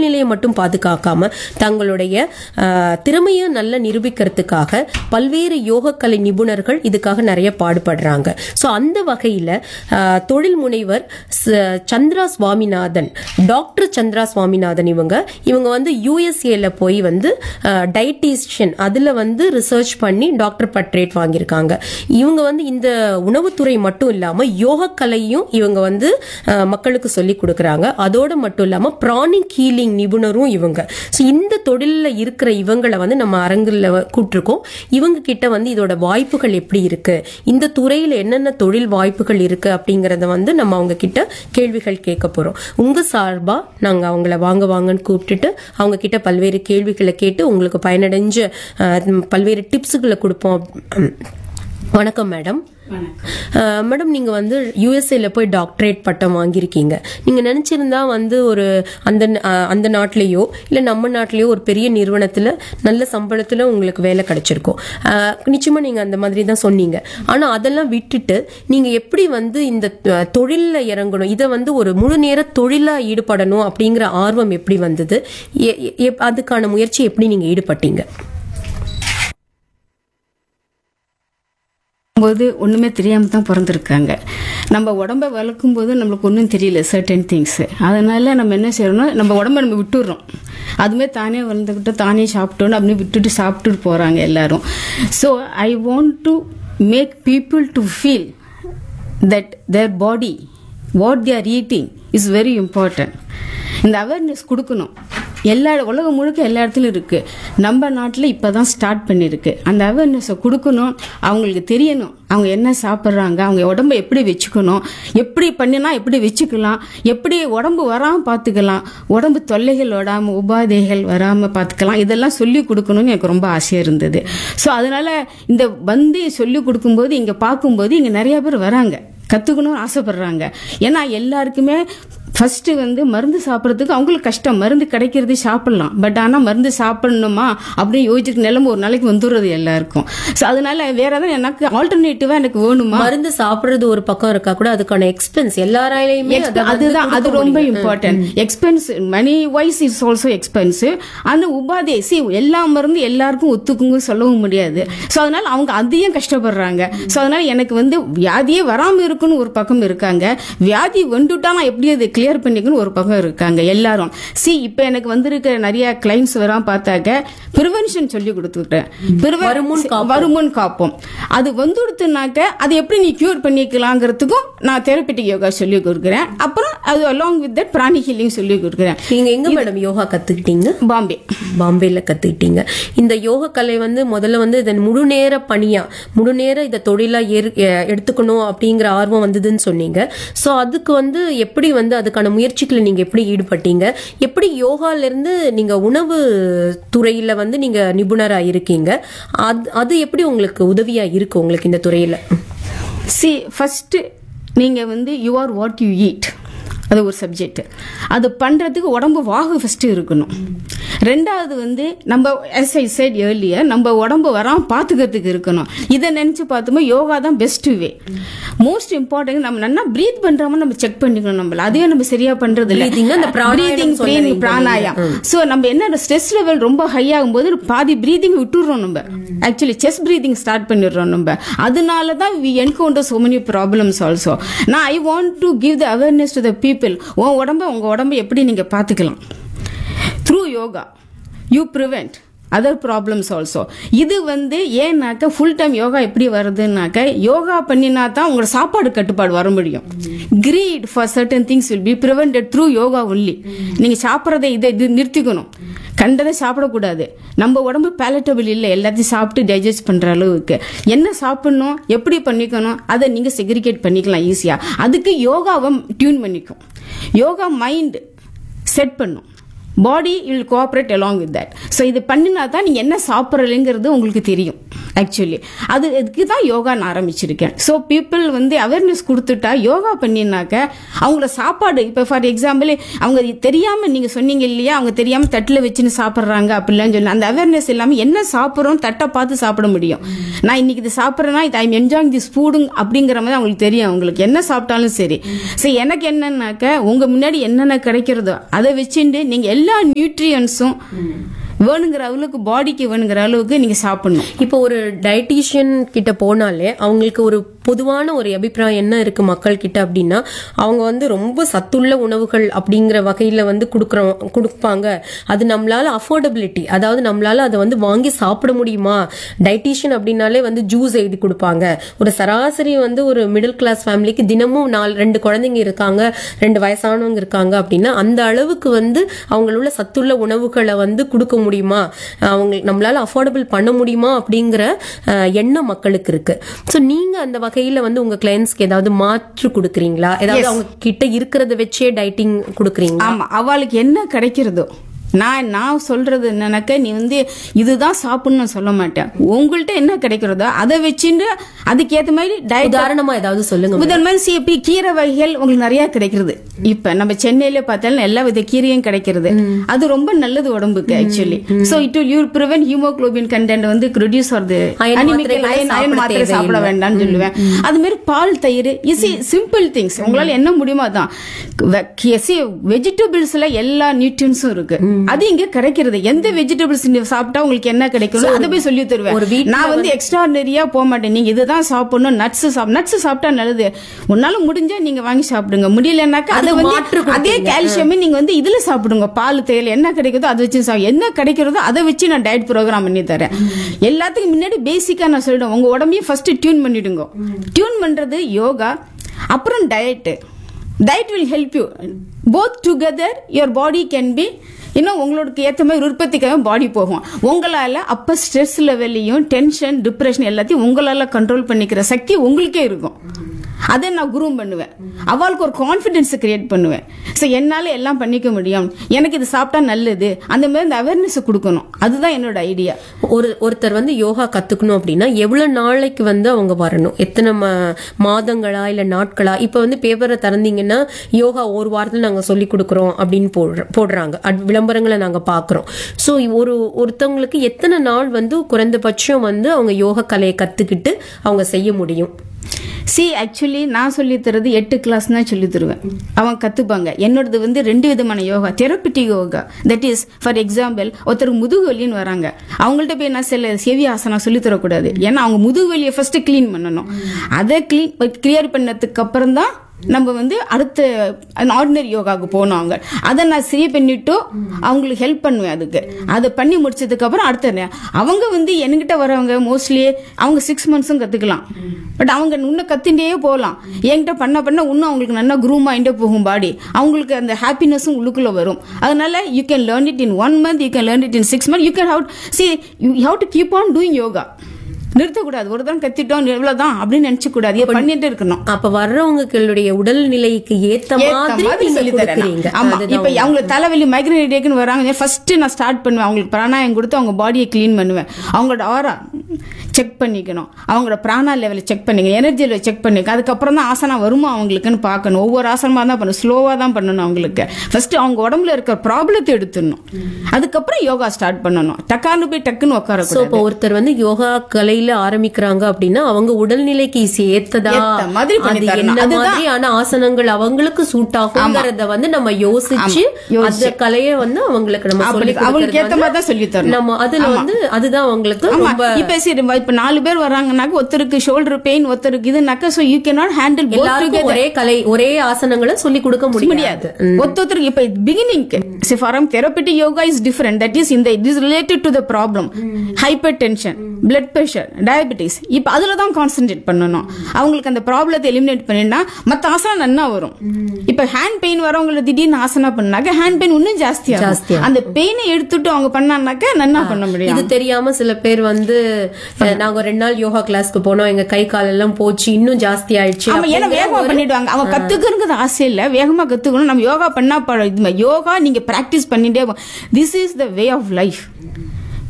உடல்நிலையை மட்டும் பாதுகாக்காம தங்களுடைய ஆஹ், திறமையை நல்லா நிரூபிக்கிறதுக்காக பல்வேறு யோகக்கலை நிபுணர்கள் இதுக்காக நிறைய பாடுபடுறாங்க ஸோ அந்த வகையில ஆஹ், தொழில் முனைவர் ச- சந்திரா சுவாமிநாதன் டாக்டர் சந்திரா சுவாமிநாதன் இவங்க இவங்க வந்து யூஎஸ்ஏல போய் வந்து டயட்டீஷியன் அதுல வந்து ரிசர்ச் பண்ணி டாக்டர் பட்ரேட் வாங்கியிருக்காங்க இவங்க வந்து இந்த உணவுத்துறை மட்டும் இல்லாம யோகக்கலையும் இவங்க வந்து அஹ், மக்களுக்கு சொல்லி கொடுக்கறாங்க அதோட மட்டும் இல்லாம பிராணிக் ஹீலிங் நிபுணரும் இவங்க ஸோ இந்த தொழில்ல இருக்கிற இவங்களை வந்து நம்ம அரங்குல கூட்டிருக்கோம் இவங்க கிட்ட வந்து இதோட வாய்ப்புகள் எப்படி இருக்கு இந்த துறையில என்னென்ன தொழில் வாய்ப்புகள் இருக்கு அப்படிங்கறத வந்து நம்ம அவங்க கிட்ட கேள்விகள் கேட்க போறோம் உங்க சார்பா நாங்க அவங்கள வாங்க வாங்கன்னு கூப்பிட்டுட்டு அவங்க கிட்ட பல்வேறு கேள்விகளை கேட்டு உங்களுக்கு பயனடைஞ்ச அஹ், பல்வேறு டிப்ஸுகளை கொடுப்போம் வணக்கம் மேடம் அஹ், மேடம் நீங்க வந்து யூஎஸ்ஏல போய் டாக்டரேட் பட்டம் வாங்கியிருக்கீங்க நீங்க நினைச்சிருந்தா வந்து ஒரு அந்த அஹ், அந்த நாட்டிலேயோ இல்ல நம்ம நாட்டிலேயோ ஒரு பெரிய நிறுவனத்துல நல்ல சம்பளத்துல உங்களுக்கு வேலை கிடைச்சிருக்கும் அஹ், நிச்சயமா நீங்க அந்த மாதிரி தான் சொன்னீங்க ஆனா அதெல்லாம் விட்டுட்டு நீங்க எப்படி வந்து இந்த அஹ், தொழில்ல இறங்கணும் இதை வந்து ஒரு முழு நேர தொழிலா ஈடுபடணும் அப்படிங்கிற ஆர்வம் எப்படி வந்தது எ- எ- அதுக்கான முயற்சி எப்படி நீங்க ஈடுபட்டீங்க போது ஒன்றுமே தெரியாமல் தான் பிறந்திருக்காங்க நம்ம உடம்ப வளர்க்கும் போது நம்மளுக்கு ஒன்றும் தெரியல சர்டன் திங்ஸு அதனால நம்ம என்ன செய்யறோம்னா நம்ம உடம்ப நம்ம விட்டுடுறோம் அதுமே தானே வளர்ந்துக்கிட்டு தானே சாப்பிட்டோன்னு அப்படின்னு விட்டுட்டு சாப்பிட்டுட்டு போகிறாங்க எல்லாரும் so I want to make people to feel that their body what they are eating is very important இந்த அவேர்னஸ் கொடுக்கணும் எல்லா உலகம் முழுக்க எல்லா இடத்துலையும் இருக்கு நம்ம நாட்டில் இப்போ தான் ஸ்டார்ட் பண்ணியிருக்கு அந்த அவேர்னஸை கொடுக்கணும் அவங்களுக்கு தெரியணும் அவங்க என்ன சாப்பிட்றாங்க அவங்க உடம்ப எப்படி வச்சுக்கணும் எப்படி பண்ணினா எப்படி வச்சுக்கலாம் எப்படி உடம்பு வராமல் பார்த்துக்கலாம் உடம்பு தொல்லைகள் வராமல் உபாதைகள் வராமல் பார்த்துக்கலாம் இதெல்லாம் சொல்லி கொடுக்கணும்னு எனக்கு ரொம்ப ஆசையாக இருந்தது ஸோ அதனால இந்த வந்து சொல்லி கொடுக்கும்போது இங்கே பார்க்கும்போது இங்கே நிறைய பேர் வராங்க கற்றுக்கணும்னு ஆசைப்படுறாங்க ஏன்னா எல்லாருக்குமே ஃபர்ஸ்ட் வந்து மருந்து சாப்பிட்றதுக்கு அவங்களுக்கு கஷ்டம் மருந்து கிடைக்கிறது சாப்பிடலாம் பட் ஆனால் மருந்து சாப்பிடணுமா அப்படின்னு யோசிச்சுட்டு நிலம ஒரு நாளைக்கு வந்துடுறது எல்லாருக்கும் ஸோ அதனால வேற எதாவது எனக்கு ஆல்டர்னேட்டிவா எனக்கு வேணுமா மருந்து சாப்பிடுறது ஒரு பக்கம் இருக்கா கூட அதுக்கான எக்ஸ்பென்ஸ் எல்லாராலையுமே அதை வந்து அதுதான் அது கொடுக்க ரொம்ப முடியும். Important expense money wise is also expensive அந்த உபாதை சி எல்லா மருந்து எல்லாருக்கும் ஒத்துக்குங்க சொல்லவும் முடியாது ஸோ அதனால அவங்க அதையும் கஷ்டப்படுறாங்க ஸோ அதனால எனக்கு வந்து வியாதியே வராம இருக்குன்னு ஒரு பக்கம் இருக்காங்க வியாதி வந்துட்டா நான் எப்படி அதை கிளியர் பண்ணிக்கணும் ஒரு பக்கம் இருக்காங்க எல்லாரும் சி இப்போ எனக்கு வந்திருக்க நிறைய கிளைம்ஸ் வராம பார்த்தாக்க ப்ரிவென்ஷன் சொல்லி கொடுத்துட்டேன் Preven- வருமுன் காப்போம். வருமுன் காப்போம் அது வந்துடுத்துனாக்க அது எப்படி நீ கியூர் பண்ணிக்கலாங்கிறதுக்கும் நான் தெரப்பட்டிக் யோகா சொல்லி கொடுக்குறேன் அப்புறம் அது along with that pranic healing சொல்லி கொடுக்குறேன் நீங்க எங்க மேடம் யோகா கத்துக்கிட்டீங்க பாம்பே பாம்பேல கத்துக்கிட்டீங்க இந்த யோக கலை வந்து முதல்ல வந்து இதன் முழு நேர பணியா முழு நேர இதை தொழிலா ஏற்- எ- எடுத்துக்கணும் அப்படிங்கிற ஆர்வம் வந்ததுன்னு சொன்னீங்க சோ அதுக்கு வந்து எப்படி வந்து அதுக்கான முயற்சிகளை நீங்க எப்படி ஈடுபட்டீங்க எப்படி யோகால இருந்து நீங்க உணவு துறையில வந்து நீங்க நிபுணரா இருக்கீங்க அது அது எப்படி உங்களுக்கு உதவியா இருக்கு உங்களுக்கு இந்த துறையில சி ஃபர்ஸ்ட் நீங்க வந்து you are what you eat அது ஒரு சப்ஜெக்ட் அது பண்றதுக்கு உடம்பு வாகு ஃபர்ஸ்ட் இருக்கணும் ரெண்டாவது வந்து நம்ம எஸ் ஐ சைட் ஏர்லியர் நம்ம உடம்பு வராம பாத்துக்கிறதுக்கு இருக்கணும் இதை நினைச்சு பார்த்தோமோ யோகா தான் பெஸ்ட் வே மோஸ்ட் இம்பார்ட்டன்ட் நம்ம நல்லா ப்ரீத் பண்றோமோ நம்ம செக் பண்ணிக்கணும் நம்மள அதையும் நம்ம சரியா பண்றது இல்ல Breathing, அந்த பிராணாயாமம் பிரீதிங் சொன்னீங்க ப்ரீனிங் பிராணாயம் சோ நம்ம என்ன ஸ்ட்ரெஸ் லெவல் ரொம்ப ஹை ஆகும்போது பாதி பிரீதிங் விட்டுடுறோம் நம்ம ஆக்சுவலி செஸ் பிரீதிங் ஸ்டார்ட் பண்ணிடுறோம் நம்ம அதனால தான் we encounter so many problems also நான் I want to give the awareness to the people உன் உடம்ப உங்க உடம்ப எப்படி நீங்க பாத்துக்கலாம் through yoga you prevent other problems also இது வந்து ஏன்னாக்க ஃபுல் டைம் யோகா எப்படி வருதுன்னாக்க யோகா பண்ணினா தான் உங்களோட சாப்பாடு கட்டுப்பாடு வர முடியும் great for certain things will be prevented through yoga only நீங்கள் சாப்பிட்றதை இதை இது நிறுத்திக்கணும் கண்டதை சாப்பிடக்கூடாது நம்ம உடம்பு பேலட்டபிள் இல்லை எல்லாத்தையும் சாப்பிட்டு டைஜஸ்ட் பண்ணுற அளவுக்கு என்ன சாப்பிடணும் எப்படி பண்ணிக்கணும் அதை நீங்கள் செக்ரிகேட் பண்ணிக்கலாம் ஈஸியாக அதுக்கு யோகாவை டியூன் பண்ணிக்கும் யோகா மைண்ட் செட் பண்ணும் body will cooperate along with that so இது பண்ணினா தான் நீங்கள் என்ன சாப்பிட்றீங்கிறது உங்களுக்கு தெரியும் ஆக்சுவலி அது இதுக்கு தான் யோகா நான் ஆரம்பிச்சிருக்கேன் ஸோ பீப்புள் வந்து அவேர்னஸ் கொடுத்துட்டா யோகா பண்ணினாக்க அவங்கள சாப்பாடு இப்போ ஃபார் எக்ஸாம்பிள் அவங்க தெரியாமல் நீங்கள் சொன்னீங்க இல்லையா அவங்க தெரியாமல் தட்டில் வச்சுன்னு சாப்பிட்றாங்க அப்படிலாம் சொல்லி அந்த அவேர்னஸ் இல்லாமல் என்ன சாப்பிட்றோம் தட்டை பார்த்து சாப்பிட முடியும் நான் இன்னைக்கு இது சாப்பிட்றேன்னா இது ஐம் என்ஜாயிங் திஸ் ஃபுடுங் அப்படிங்கிற மாதிரி அவங்களுக்கு தெரியும் அவங்களுக்கு என்ன சாப்பிட்டாலும் சரி ஸோ எனக்கு என்னன்னாக்க உங்கள் முன்னாடி என்னென்ன கிடைக்கிறதோ அதை வச்சுட்டு நீங்கள் எல்லா எல்லா நியூட்ரியன்ஸும் வேணுங்கிற அளவுக்கு பாடிக்கு வேணுங்கிற அளவுக்கு நீங்க சாப்பிடணும் இப்போ ஒரு டயட்டீஷியன் கிட்ட போனாலே அவங்களுக்கு ஒரு பொதுவான ஒரு அபிப்பிராயம் என்ன இருக்கு மக்கள் கிட்ட அப்படின்னா அவங்க வந்து ரொம்ப சத்துள்ள உணவுகள் அப்படிங்கிற வகையில வந்து கொடுக்குறோம் கொடுப்பாங்க அது நம்மளால அஃபோர்டபிலிட்டி அதாவது நம்மளால அதை வந்து வாங்கி சாப்பிட முடியுமா டயட்டீஷியன் அப்படின்னாலே வந்து ஜூஸ் எழுதி கொடுப்பாங்க ஒரு சராசரி வந்து ஒரு மிடில் கிளாஸ் ஃபேமிலிக்கு தினமும் நாலு ரெண்டு குழந்தைங்க இருக்காங்க ரெண்டு வயசானவங்க இருக்காங்க அப்படின்னா அந்த அளவுக்கு வந்து அவங்களுள்ள சத்துள்ள உணவுகளை வந்து கொடுக்க முடியுமா அவங்க நம்மளால அஃபோர்டபுள் பண்ண முடியுமா அப்படிங்கிற அஹ், எண்ணம் மக்களுக்கு இருக்கு சோ நீங்க அந்த வகையில வந்து உங்க கிளைண்ட்ஸ்க்கு ஏதாவது மாற்று கொடுக்குறீங்களா ஏதாவது அவங்க கிட்ட இருக்கிறத வச்சே டைட்டிங் கொடுக்குறீங்களா ஆமா அவளுக்கு என்ன கிடைக்கிறதோ நான் நான் சொல்றது என்னன்னாக்க நீ வந்து இதுதான் சாப்பிடணும்னு சொல்ல மாட்டேன் உங்கள்ட்ட என்ன கிடைக்கிறதோ அதை வச்சுட்டு அதுக்கேத்த மாதிரி டயட் உதாரணமா ஏதாவது சொல்லுங்க முதல் மாதிரி சிப்பி கீரை வகைகள் உங்களுக்கு நிறைய கிடைக்கிறது இப்ப நம்ம சென்னையில பார்த்தாலும் எல்லா வித கீரையும் கிடைக்கிறது அது ரொம்ப நல்லது உடம்புக்கு actually so it you prevent haemoglobin content வந்து ரிடியூஸ் ஆகுது Iron அனிமிக்கல் மாத்திரைகளை அயன் அயன் சாப்பிட மாத்திரை சாப்பிட தேவையில்லை. வேண்டாம்னு சொல்லுவேன் அது மாதிரி பால் தயிர் இசி சிம்பிள் திங்ஸ் உங்களால என்ன முடியுமோ அதான் வெஜிடபிள்ஸ்ல எல்லா நியூட்ரியன்ஸும் இருக்கு அது இங்க கிடைக்கிறது எந்த வெஜிடபிள்ஸ் நீங்க சாப்பிட்டா உங்களுக்கு என்ன கிடைக்கும் அதை போய் சொல்லி ஒரு தருவேன் வீட்ல நான் வந்து எக்ஸ்ட்ராடனரியா போக மாட்டேன் நீங்க இதுதான் சாப்பிடணும் நட்ஸ் சாப்பிட நட்ஸ் சாப்பிட்டா நல்லது உன்னால முடிஞ்சா நீங்க வாங்கி சாப்பிடுங்க முடியலன்னாக்கா அதை அதுக்கு வந்து மாற்று கொடுப்பீங்க. அதே கால்சியமே நீங்க வந்து இதுல சாப்பிடுங்க பால் தேயிலை என்ன கிடைக்குதோ அதை வச்சு சாப்பிடு என்ன கிடைக்கிறதோ அதை வச்சு நான் டயட் ப்ரோக்ராம் பண்ணி தரேன் எல்லாத்துக்கும் முன்னாடி பேசிக்கா நான் சொல்லிடுவேன் உங்க உடம்பையும் ஃபர்ஸ்ட் டியூன் பண்ணிடுங்க டியூன் பண்றது யோகா அப்புறம் diet diet will help you both together your body can be இன்னும் உங்களுக்கு ஏற்ற மாதிரி உற்பத்திக்காக பாடி போகும் உங்களால அப்ப ஸ்ட்ரெஸ் லெவல்லையும் டென்ஷன் டிப்ரெஷன் எல்லாத்தையும் உங்களால கண்ட்ரோல் பண்ணிக்கிற சக்தி உங்களுக்கே இருக்கும் அதை நான் குரூம் பண்ணுவேன் அவளுக்கு ஒரு கான்ஃபிடென்ஸ் கிரியேட் பண்ணுவேன் ஸோ என்னால எல்லாம் பண்ணிக்க முடியும் எனக்கு இது சாப்பிட்டா நல்லது அந்த மாதிரி இந்த அவேர்னஸ் கொடுக்கணும் அதுதான் என்னோட ஐடியா ஒரு ஒருத்தர் வந்து யோகா கத்துக்கணும் அப்படின்னா எவ்வளவு நாளைக்கு வந்து அவங்க வரணும் எத்தனை ம- மாதங்களா இல்ல நாட்களா இப்ப வந்து பேப்பரை திறந்தீங்கன்னா யோகா ஒரு வாரத்துல நாங்க சொல்லி கொடுக்கறோம் அப்படின்னு போடுற- போடுறாங்க அட்- விளம்பரங்களை நாங்க பாக்குறோம் சோ ஒரு ஒருத்தவங்களுக்கு எத்தனை நாள் வந்து குறைந்தபட்சம் வந்து அவங்க யோகா கலையை கத்துக்கிட்டு அவங்க செய்ய முடியும் சி ஆக்சுவலி நான் சொல்லி தரது எட்டு கிளாஸ் தான் சொல்லி தருவேன் அவங்க கத்துப்பாங்க என்னோடது வந்து ரெண்டு விதமான yoga therapeutic yoga that is for example ஒருத்தர் முதுகு வலின்னு வராங்க அவங்கள்ட்ட போய் நான் சில செவி ஆசனம் சொல்லி தரக்கூடாது ஏன்னா அவங்க முதுகு வலியை ஃபர்ஸ்ட் க்ளீன் பண்ணணும் அதை க்ளீன் கிளியர் பண்ணதுக்கு அப்புறம் தான் நம்ம வந்து அடுத்த ஆர்டினரி யோகாவுக்கு போகணும் அவங்க அதை நான் சரி பண்ணிட்டு அவங்களுக்கு ஹெல்ப் பண்ணுவேன் அதுக்கு அதை பண்ணி முடிச்சதுக்கு அப்புறம் அடுத்த நே- அவங்க வந்து என்கிட்ட வரவங்க மோஸ்ட்லி அவங்க சிக்ஸ் மந்த்ஸும் கத்துக்கலாம் பட் அவங்க இன்னும் கத்துட்டே போகலாம் என்கிட்ட பண்ண பண்ண இன்னும் அவங்களுக்கு நல்லா குரூம் ஆகிட்டே போகும் பாடி அவங்களுக்கு அந்த ஹாப்பினஸும் உள்ளுக்குள்ள வரும் அதனால you can learn it in one month you can learn it in six month you can how see you how to keep on doing yoga நிறுத்தக்கூடாது ஒரு தான் கத்திட்டோம் இவ்வளவுதான் அப்படின்னு நினைச்சு கூடாது இதை பண்ணிட்டு இருக்கணும் அப்ப வர்றவங்களுடைய உடல்நிலைக்கு ஏத்த ஏத்த மாதிரி மாதிரி நீங்க சொல்லி தரேன் கொடுக்குறீங்க நான். ஆமா அதுதான் இப்ப அவங்களுக்கு தலைவலி மைக்ரேன் ஹெடேக்னு வராங்க ஃபர்ஸ்ட் நான் ஸ்டார்ட் பண்ணுவேன் அவங்களுக்கு பிராணாயம் கொடுத்து அவங்க பாடியை க்ளீன் பண்ணுவேன் அவங்களோட ஆரா செக் பண்ணிக்கணும் அவங்களோட பிராணா லெவலை செக் பண்ணிக்க எனர்ஜி லெவல் செக் பண்ணிக்க அதுக்கப்புறம் தான் ஆசனம் வருமா அவங்களுக்குன்னு பார்க்கணும் ஒவ்வொரு ஆசனமா தான் பண்ணணும் ஸ்லோவா தான் பண்ணணும் அவங்களுக்கு ஃபர்ஸ்ட் அவங்க உடம்புல இருக்கிற ப்ராப்ளத்தை எடுத்துடணும் அதுக்கப்புறம் யோகா ஸ்டார்ட் பண்ணணும் டக்கான்னு போய் டக்குன்னு சோ உட்காரக்கூடாது இப்போ ஒருத்தர் வந்து யோகா கலையில ஆரம்பிக்கிறாங்க அப்படின்னா அவங்க உடல்நிலைக்கு ஏத்ததா ஏத்த மாதிரி பண்ணி அது தரணும். என்ன அதுதான். மாதிரியான ஆசனங்கள் அவங்களுக்கு சூட் ஆகுங்கிறத வந்து நம்ம யோசிச்சு யோசிச்சு. அந்த கலையை வந்து அவங்களுக்கு நம்ம அப்படி சொல்லி அவங்களுக்கு ஏத்த மாதிரி தான் சொல்லி தரணும் நம்ம அதுல வந்து அதுதான் அவங்களுக்கு ஆமா ரொம்ப இப்ப சரி இப்ப நாலு பேர் வராங்கனாக்க ஒருத்தருக்கு ஷோல்டர் பெயின் ஒருத்தருக்கு இதுனாக்க so you can not handle both எல்லாருக்கும் ஒரே கலை ஒரே ஆசனங்களை சொல்லி கொடுக்க முடியாது முடியாது ஒருத்தருக்கு இப்ப beginning form therapeutic yoga is different that is இந்த it is related to the problem hypertension blood pressure diabetes இப்ப அதுல தான் கான்சென்ட்ரேட் பண்ணணும் அவங்களுக்கு அந்த ப்ராப்ளத்தை எலிமினேட் பண்ணினா மத்த ஆசனம் நன்னா வரும் இப்ப ஹேண்ட் பெயின் வரவங்கள திடீர்னு ஆசனா பண்ணாக்க ஹேண்ட் பெயின் இன்னும் ஜாஸ்தி ஜாஸ்தியா. அந்த பெயினை எடுத்துட்டு அவங்க பண்ணானாக்க நன்னா பண்ண முடியும் இது தெரியாம சில பேர் வந்து அஹ், நாங்க ரெண்டு நாள் யோகா கிளாஸ்க்கு போனோம் எங்க கை கால் எல்லாம் போச்சு இன்னும் ஜாஸ்தி ஆயிடுச்சு ஆமா ஏன்னா அப்படிங்கிற வேகமா ஒரு- பண்ணிடுவாங்க அவங்க கத்துக்கணுங்கிறது ஆசை இல்ல வேகமா கத்துக்கணும் நம்ம யோகா பண்ணா ப- இது மாதிரி யோகா நீங்க பிராக்டிஸ் பண்ணிட்டே this is the way of life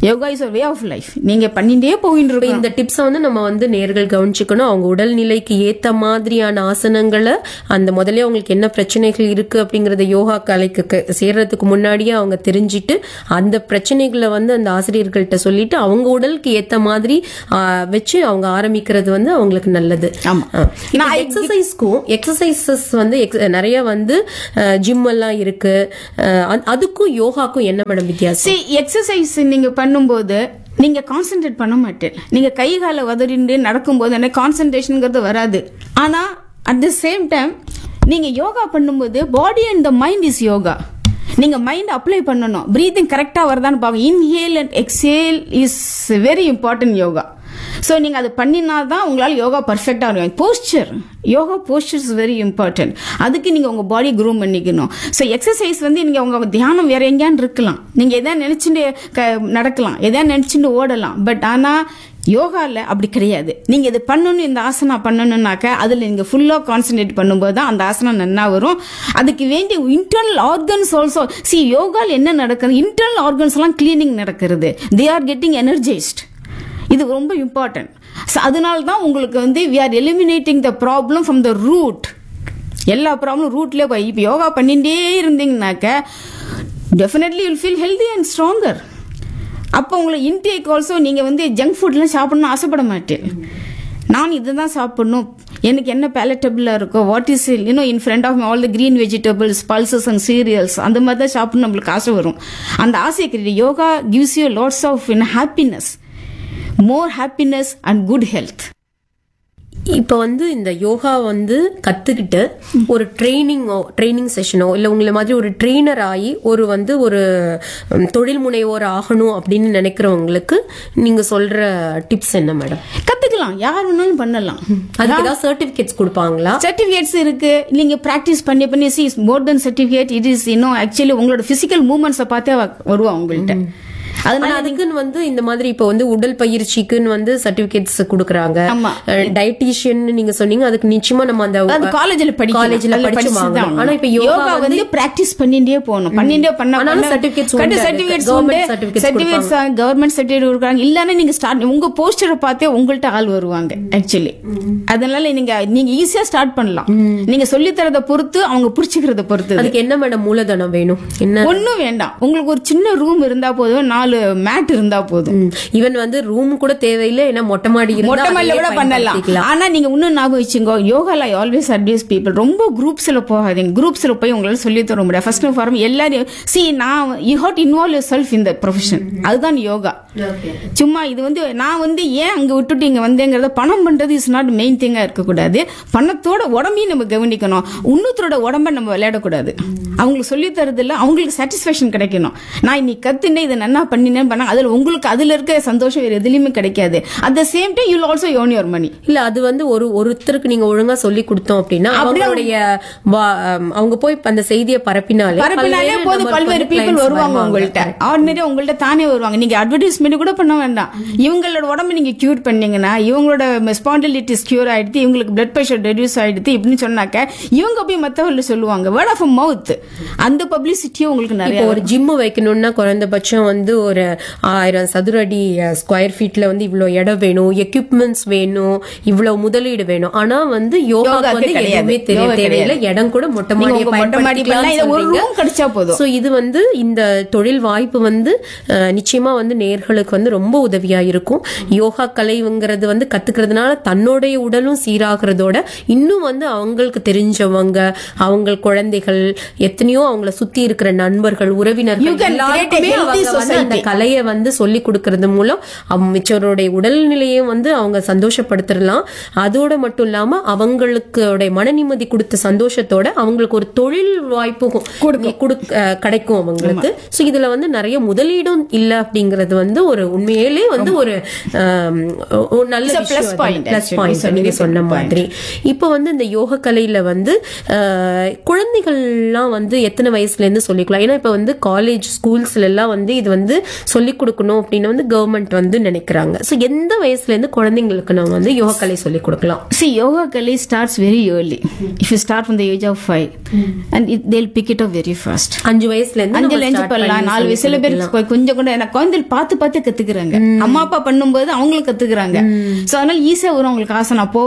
yoga is a way of life நீங்க பண்ணிட்டே போயிட்டு இப்ப இருக்கோம் இந்த டிப்ஸை வந்து நம்ம வந்து நேர்கள் கவனிச்சுக்கணும் அவங்க உடல்நிலைக்கு ஏத்த மாதிரியான ஆசனங்களை அந்த முதல்ல அவங்களுக்கு என்ன பிரச்சனைகள் இருக்கு அப்படிங்கறத யோகா கலைக்கு க- சேர்றதுக்கு முன்னாடியே அவங்க தெரிஞ்சிட்டு அந்த பிரச்சனைகளை வந்து அந்த ஆசிரியர்கள்ட்ட சொல்லிட்டு அவங்க உடலுக்கு ஏத்த மாதிரி ஆ, வச்சு அவங்க ஆரம்பிக்கிறது வந்து அவங்களுக்கு நல்லது ஆமா. நான் எக்ஸசைஸ்க்கும் எக்ஸசைசஸ் வந்து ex- நிறைய வந்து ஜிம் எல்லாம் இருக்கு அஹ், அது- அதுக்கும் யோகாக்கும் என்ன மேடம் வித்தியாசம் see எக்ஸசைஸ் நீங்க பண்ணும்போது நீங்க கான்சென்ட்ரேட் பண்ண மாட்டேன் நீங்க கை காலை உதறிண்டு நடக்கும்போது எனக்கு கான்சென்ட்ரேஷனுங்கிறது வராது ஆனா அட் த சேம் டைம் நீங்க யோகா பண்ணும்போது body and the mind is yoga நீங்க மைண்ட் அப்ளை பண்ணணும் பிரீத்திங் கரெக்டா வருதான்னு பாருங்க inhale and exhale is very important yoga so நீங்கள் அது பண்ணினா தான் உங்களால் யோகா பர்ஃபெக்டாக இருக்கும் posture yoga posture is very important அதுக்கு நீங்கள் உங்கள் பாடி க்ரூம் பண்ணிக்கணும் ஸோ எக்ஸசைஸ் வந்து நீங்கள் உங்கள் தியானம் வேற எங்கேயான்னு இருக்கலாம் நீங்கள் எதாவது நினச்சிட்டு க நடக்கலாம் எதாவது நினச்சிட்டு ஓடலாம் பட் ஆனால் யோகாவில் அப்படி கிடையாது நீங்கள் இது பண்ணணும் இந்த ஆசனா பண்ணணும்னாக்க அதில் நீங்கள் ஃபுல்லாக கான்சென்ட்ரேட் பண்ணும்போது தான் அந்த ஆசனம் நன்னா வரும் அதுக்கு வேண்டிய இன்டர்னல் ஆர்கன்ஸ் ஆல்சோ சி யோகாவில் என்ன நடக்குது இன்டர்னல் ஆர்கன்ஸ்லாம் கிளீனிங் நடக்கிறது தே ஆர் கெட்டிங் எனர்ஜைஸ்ட் இது ரொம்ப இம்பார்ட்டன்ட் ஸோ அதனால தான் உங்களுக்கு வந்து we are eliminating the problem from the root எல்லா ப்ராப்ளம் ரூட்லேயே போய் இப்போ யோகா பண்ணிகிட்டே இருந்தீங்கனாக்க definitely will feel healthy and stronger அப்போ உங்களை இன்டேக் ஆல்சோ நீங்கள் வந்து ஜங்க் ஃபுட்லாம் சாப்பிடணும்னு ஆசைப்பட மாட்டேன் நான் இதை தான் சாப்பிடணும் எனக்கு என்ன பேலட்டபிளாக இருக்கோ வாட் இஸ் இன்னும் in front of all the green vegetables pulses and cereals அந்த மாதிரி தான் சாப்பிடணும் நம்மளுக்கு ஆசை வரும் அந்த ஆசையை கிடையாது yoga gives you lots of in happiness more happiness and good health இப்ப வந்து இந்த யோகா வந்து கத்துக்கிட்டு ஒரு ட்ரைனிங்கோ ட்ரைனிங் செஷனோ இல்ல உங்களை மாதிரி ஒரு ட்ரெயினர் ஆகி ஒரு வந்து ஒரு ம், தொழில் முனைவோர் ஆகணும் அப்படின்னு நினைக்கிறவங்களுக்கு நீங்க சொல்ற டிப்ஸ் என்ன மேடம் கத்துக்கலாம் யார் வேணாலும் பண்ணலாம் அதுக்கு ஏதாவது சர்டிபிகேட்ஸ் கொடுப்பாங்களா சர்டிஃபிகேட்ஸ் இருக்கு நீங்க பிராக்டிஸ் பண்ணி பண்ணி see more then certificate it is இன்னும் ஆக்சுவலி உங்களோட பிசிக்கல் மூவ்மெண்ட்ஸை பார்த்தே அவ வருவா உங்கள்கிட்ட அதனால ஆனா அதுக்குன்னு வந்து இந்த மாதிரி இப்ப வந்து உடல் பயிற்சிக்குன்னு வந்து சர்டிபிகேட்ஸ் கொடுக்கறாங்க ஆமா. டயட்டீஷியன் நீங்க சொன்னீங்க அதுக்கு நிச்சயமா நம்ம அந்த அது காலேஜ்ல படிக்கலாம் காலேஜ்ல அதுல படிச்சு படிச்சுதான் வாங்கணும். ஆகணும். ஆனா இப்ப யோகா யோகா வந்து வந்து பிராக்டிஸ் பண்ணிட்டே போகணும் பண்ணிட்டே பண்ண ஆனாலும் certificates உண்டு சர்டிபிகேட்ஸ் அதுக்கு. உண்டு Government certificates certificates government certificate கொடுக்குறாங்க இல்லன்னா நீங்க ஸ்டார்ட் உங்க போஸ்டரை பார்த்தே உங்கள்ட்ட ஆள் வருவாங்க ஆக்சுவலி அதனால நீங்க நீங்க ஈஸியா ஸ்டார்ட் பண்ணலாம் நீங்க சொல்லி தரத பொறுத்து அவங்க புடிச்சுக்கிறத பொறுத்து அதுக்கு என்ன மேடம் மூலதனம் வேணும் என்ன ஒண்ணும் வேண்டாம் உங்களுக்கு ஒரு சின்ன ரூம் இருந்தா போதும் நாலு மேட் இருந்தா போதும் ஈவன் வந்து ரூம் கூட தேவையில்லை ஏன்னா மொட்டை மாடி இருந்தா மொட்டை மாடியில அதையே கூட பண்ணலாம் பயன்படுத்திக்கலாம். ஆனா நீங்க இன்னும் ஞாபகம் வச்சுங்க யோகால ஆல்வேஸ் அட்வைஸ் பீப்புள் ரொம்ப குரூப்ஸ்ல போகாதீங்க குரூப்ஸ்ல போய் உங்களால சொல்லி தர முடியாது ஃபர்ஸ்ட் ஃபார்ம் எல்லாரும் சி நான் you had involve yourself இந்த ப்ரொஃபஷன் அதுதான் யோகா சும்மா இது வந்து நான் வந்து ஏன் அங்க விட்டுட்டு இங்க வந்தேங்கிறத பணம் பண்றது இஸ் நாட் மெயின் திங்கா இருக்கக்கூடாது பணத்தோட உடம்பையும் நம்ம கவனிக்கணும் இன்னொருத்தரோட உடம்ப நம்ம விளையாடக்கூடாது அவங்களுக்கு சொல்லி தரதுல அவங்களுக்கு சாட்டிஸ்ஃபேக்ஷன் கிடைக்கணும் நான் இன்னைக்கு கத்துனேன் இதை நன்னா பண்ணினேன் பண்ண அதுல உங்களுக்கு அதுல இருக்க சந்தோஷம் வேற எதுலயுமே கிடைக்காது at the same time you also earn your money இல்ல அது வந்து ஒரு ஒருத்தருக்கு நீங்க ஒழுங்கா சொல்லி கொடுத்தோம் அப்படின்னா அவங்களுடைய வா- அம், அவங்க போய் அந்த செய்தியை பரப்பினாலே பரப்பினாலே பல்வேறு போது நமக்கு பல்வேறு வந்து பீப்புள் clients வருவாங்க உங்கள்ட்ட ஆர்டினரியா உங்கள்ட்ட தானே வருவாங்க நீங்க அட்வர்டைஸ்மெண்ட் கூட பண்ண வேண்டாம் இவங்களோட உடம்பு நீங்க கியூர் பண்ணீங்கன்னா இவங்களோட ஸ்பாண்டிலிட்டிஸ் கியூர் ஆயிடுது இவங்களுக்கு பிளட் பிரஷர் ரெடியூஸ் ஆயிடுது இப்படின்னு சொன்னாக்க இவங்க போய் மத்தவங்க சொல்லுவாங்க வேர்ட் ஆஃப் மவுத் அந்த பப்ளிசிட்டியும் உங்களுக்கு நிறைய இப்போ ஒரு ஜிம் வைக்கணும்னா குறைந்தபட்சம் வந்து ஒரு ஆயிரம் சதுர அடி ஸ்கொயர் ஃபீட்ல வந்து இவ்வளவு இடம் வேணும் எக்யூப்மெண்ட்ஸ் வேணும் இவ்வளவு முதலீடு வேணும் ஆனா வந்து யோகா யோகாக்கு வந்து கிடையாது. எதுவுமே தெரிய யோகா தேவையில்லை இடம் கூட மொட்டை நீங்க மாடியை உங்க மொட்டை மாடிக்கு எல்லாம் இதை ஒரு பயன்படுத்திக்கலாம் ரூம் கிடைச்சா போதும் சோ இது வந்து இந்த தொழில் வாய்ப்பு வந்து அஹ், நிச்சயமா வந்து நேர்களுக்கு வந்து ரொம்ப உதவியா இருக்கும் யோகா கலைங்கிறது வந்து கத்துக்கிறதுனால தன்னுடைய உடலும் சீராகிறதோட இன்னும் வந்து அவங்களுக்கு தெரிஞ்சவங்க அவங்க குழந்தைகள் எத்தனையோ அவங்கள சுத்தி இருக்கிற நண்பர்கள் You உறவினர்கள் can எல்லாருக்குமே create a healthy அவங்க வந்து அந்த society. கலையை வந்து சொல்லி கொடுக்கறது மூலம் அவங்க மிச்சருடைய உடல்நிலையை வந்து அவங்க சந்தோஷப்படுத்திடலாம் அதோட மட்டும் இல்லாம அவங்களுக்கு மன நிம்மதி கொடுத்த சந்தோஷத்தோட அவங்களுக்கு ஒரு தொழில் வாய்ப்பும் கொடுக்க அஹ் கிடைக்கும் அவங்களுக்கு சோ இதுல வந்து நிறைய முதலீடும் இல்ல அப்படிங்கறது வந்து ஒரு உண்மையிலே வந்து ஒரு ஆம், ஒரு நல்ல It's a plus point, plus actually. It's a point நீங்க very சொன்ன good point. மாதிரி இப்போ வந்து இந்த யோக கலையில வந்து அஹ், குழந்தைகள்லாம் வந்து எத்தனை வயசுல இருந்து சொல்லிக்கலாம் ஏன்னா இப்ப வந்து காலேஜ் ஸ்கூல்ஸ்ல எல்லாம் வந்து இது வந்து சொல்லிக் கொடுக்கணும் அப்படின்னு வந்து கவர்மெண்ட் வந்து நினைக்கிறாங்க ஸோ எந்த வயசுல இருந்து குழந்தைங்களுக்கு நம்ம வந்து யோகா கலை சொல்லிக் கொடுக்கலாம் See, yoga kali starts very early. If you start from the age of five, and it, they'll pick it up very fast. அஞ்சு வயசுல இருந்து நம்ம அஞ்சுல அஞ்சு start பண்ணலாம் பண்ணி நாலு சொல்லி வயசுல பேர் கொ- கொஞ்சம் கூட எனக்கு குழந்தைகள் பார்த்து பார்த்து கத்துக்கிறாங்க அம்மா அப்பா பண்ணும்போது அவங்களும் கத்துக்கிறாங்க சோ அதனால ஈஸியா வரும் அவங்களுக்கு ஆசனம் போக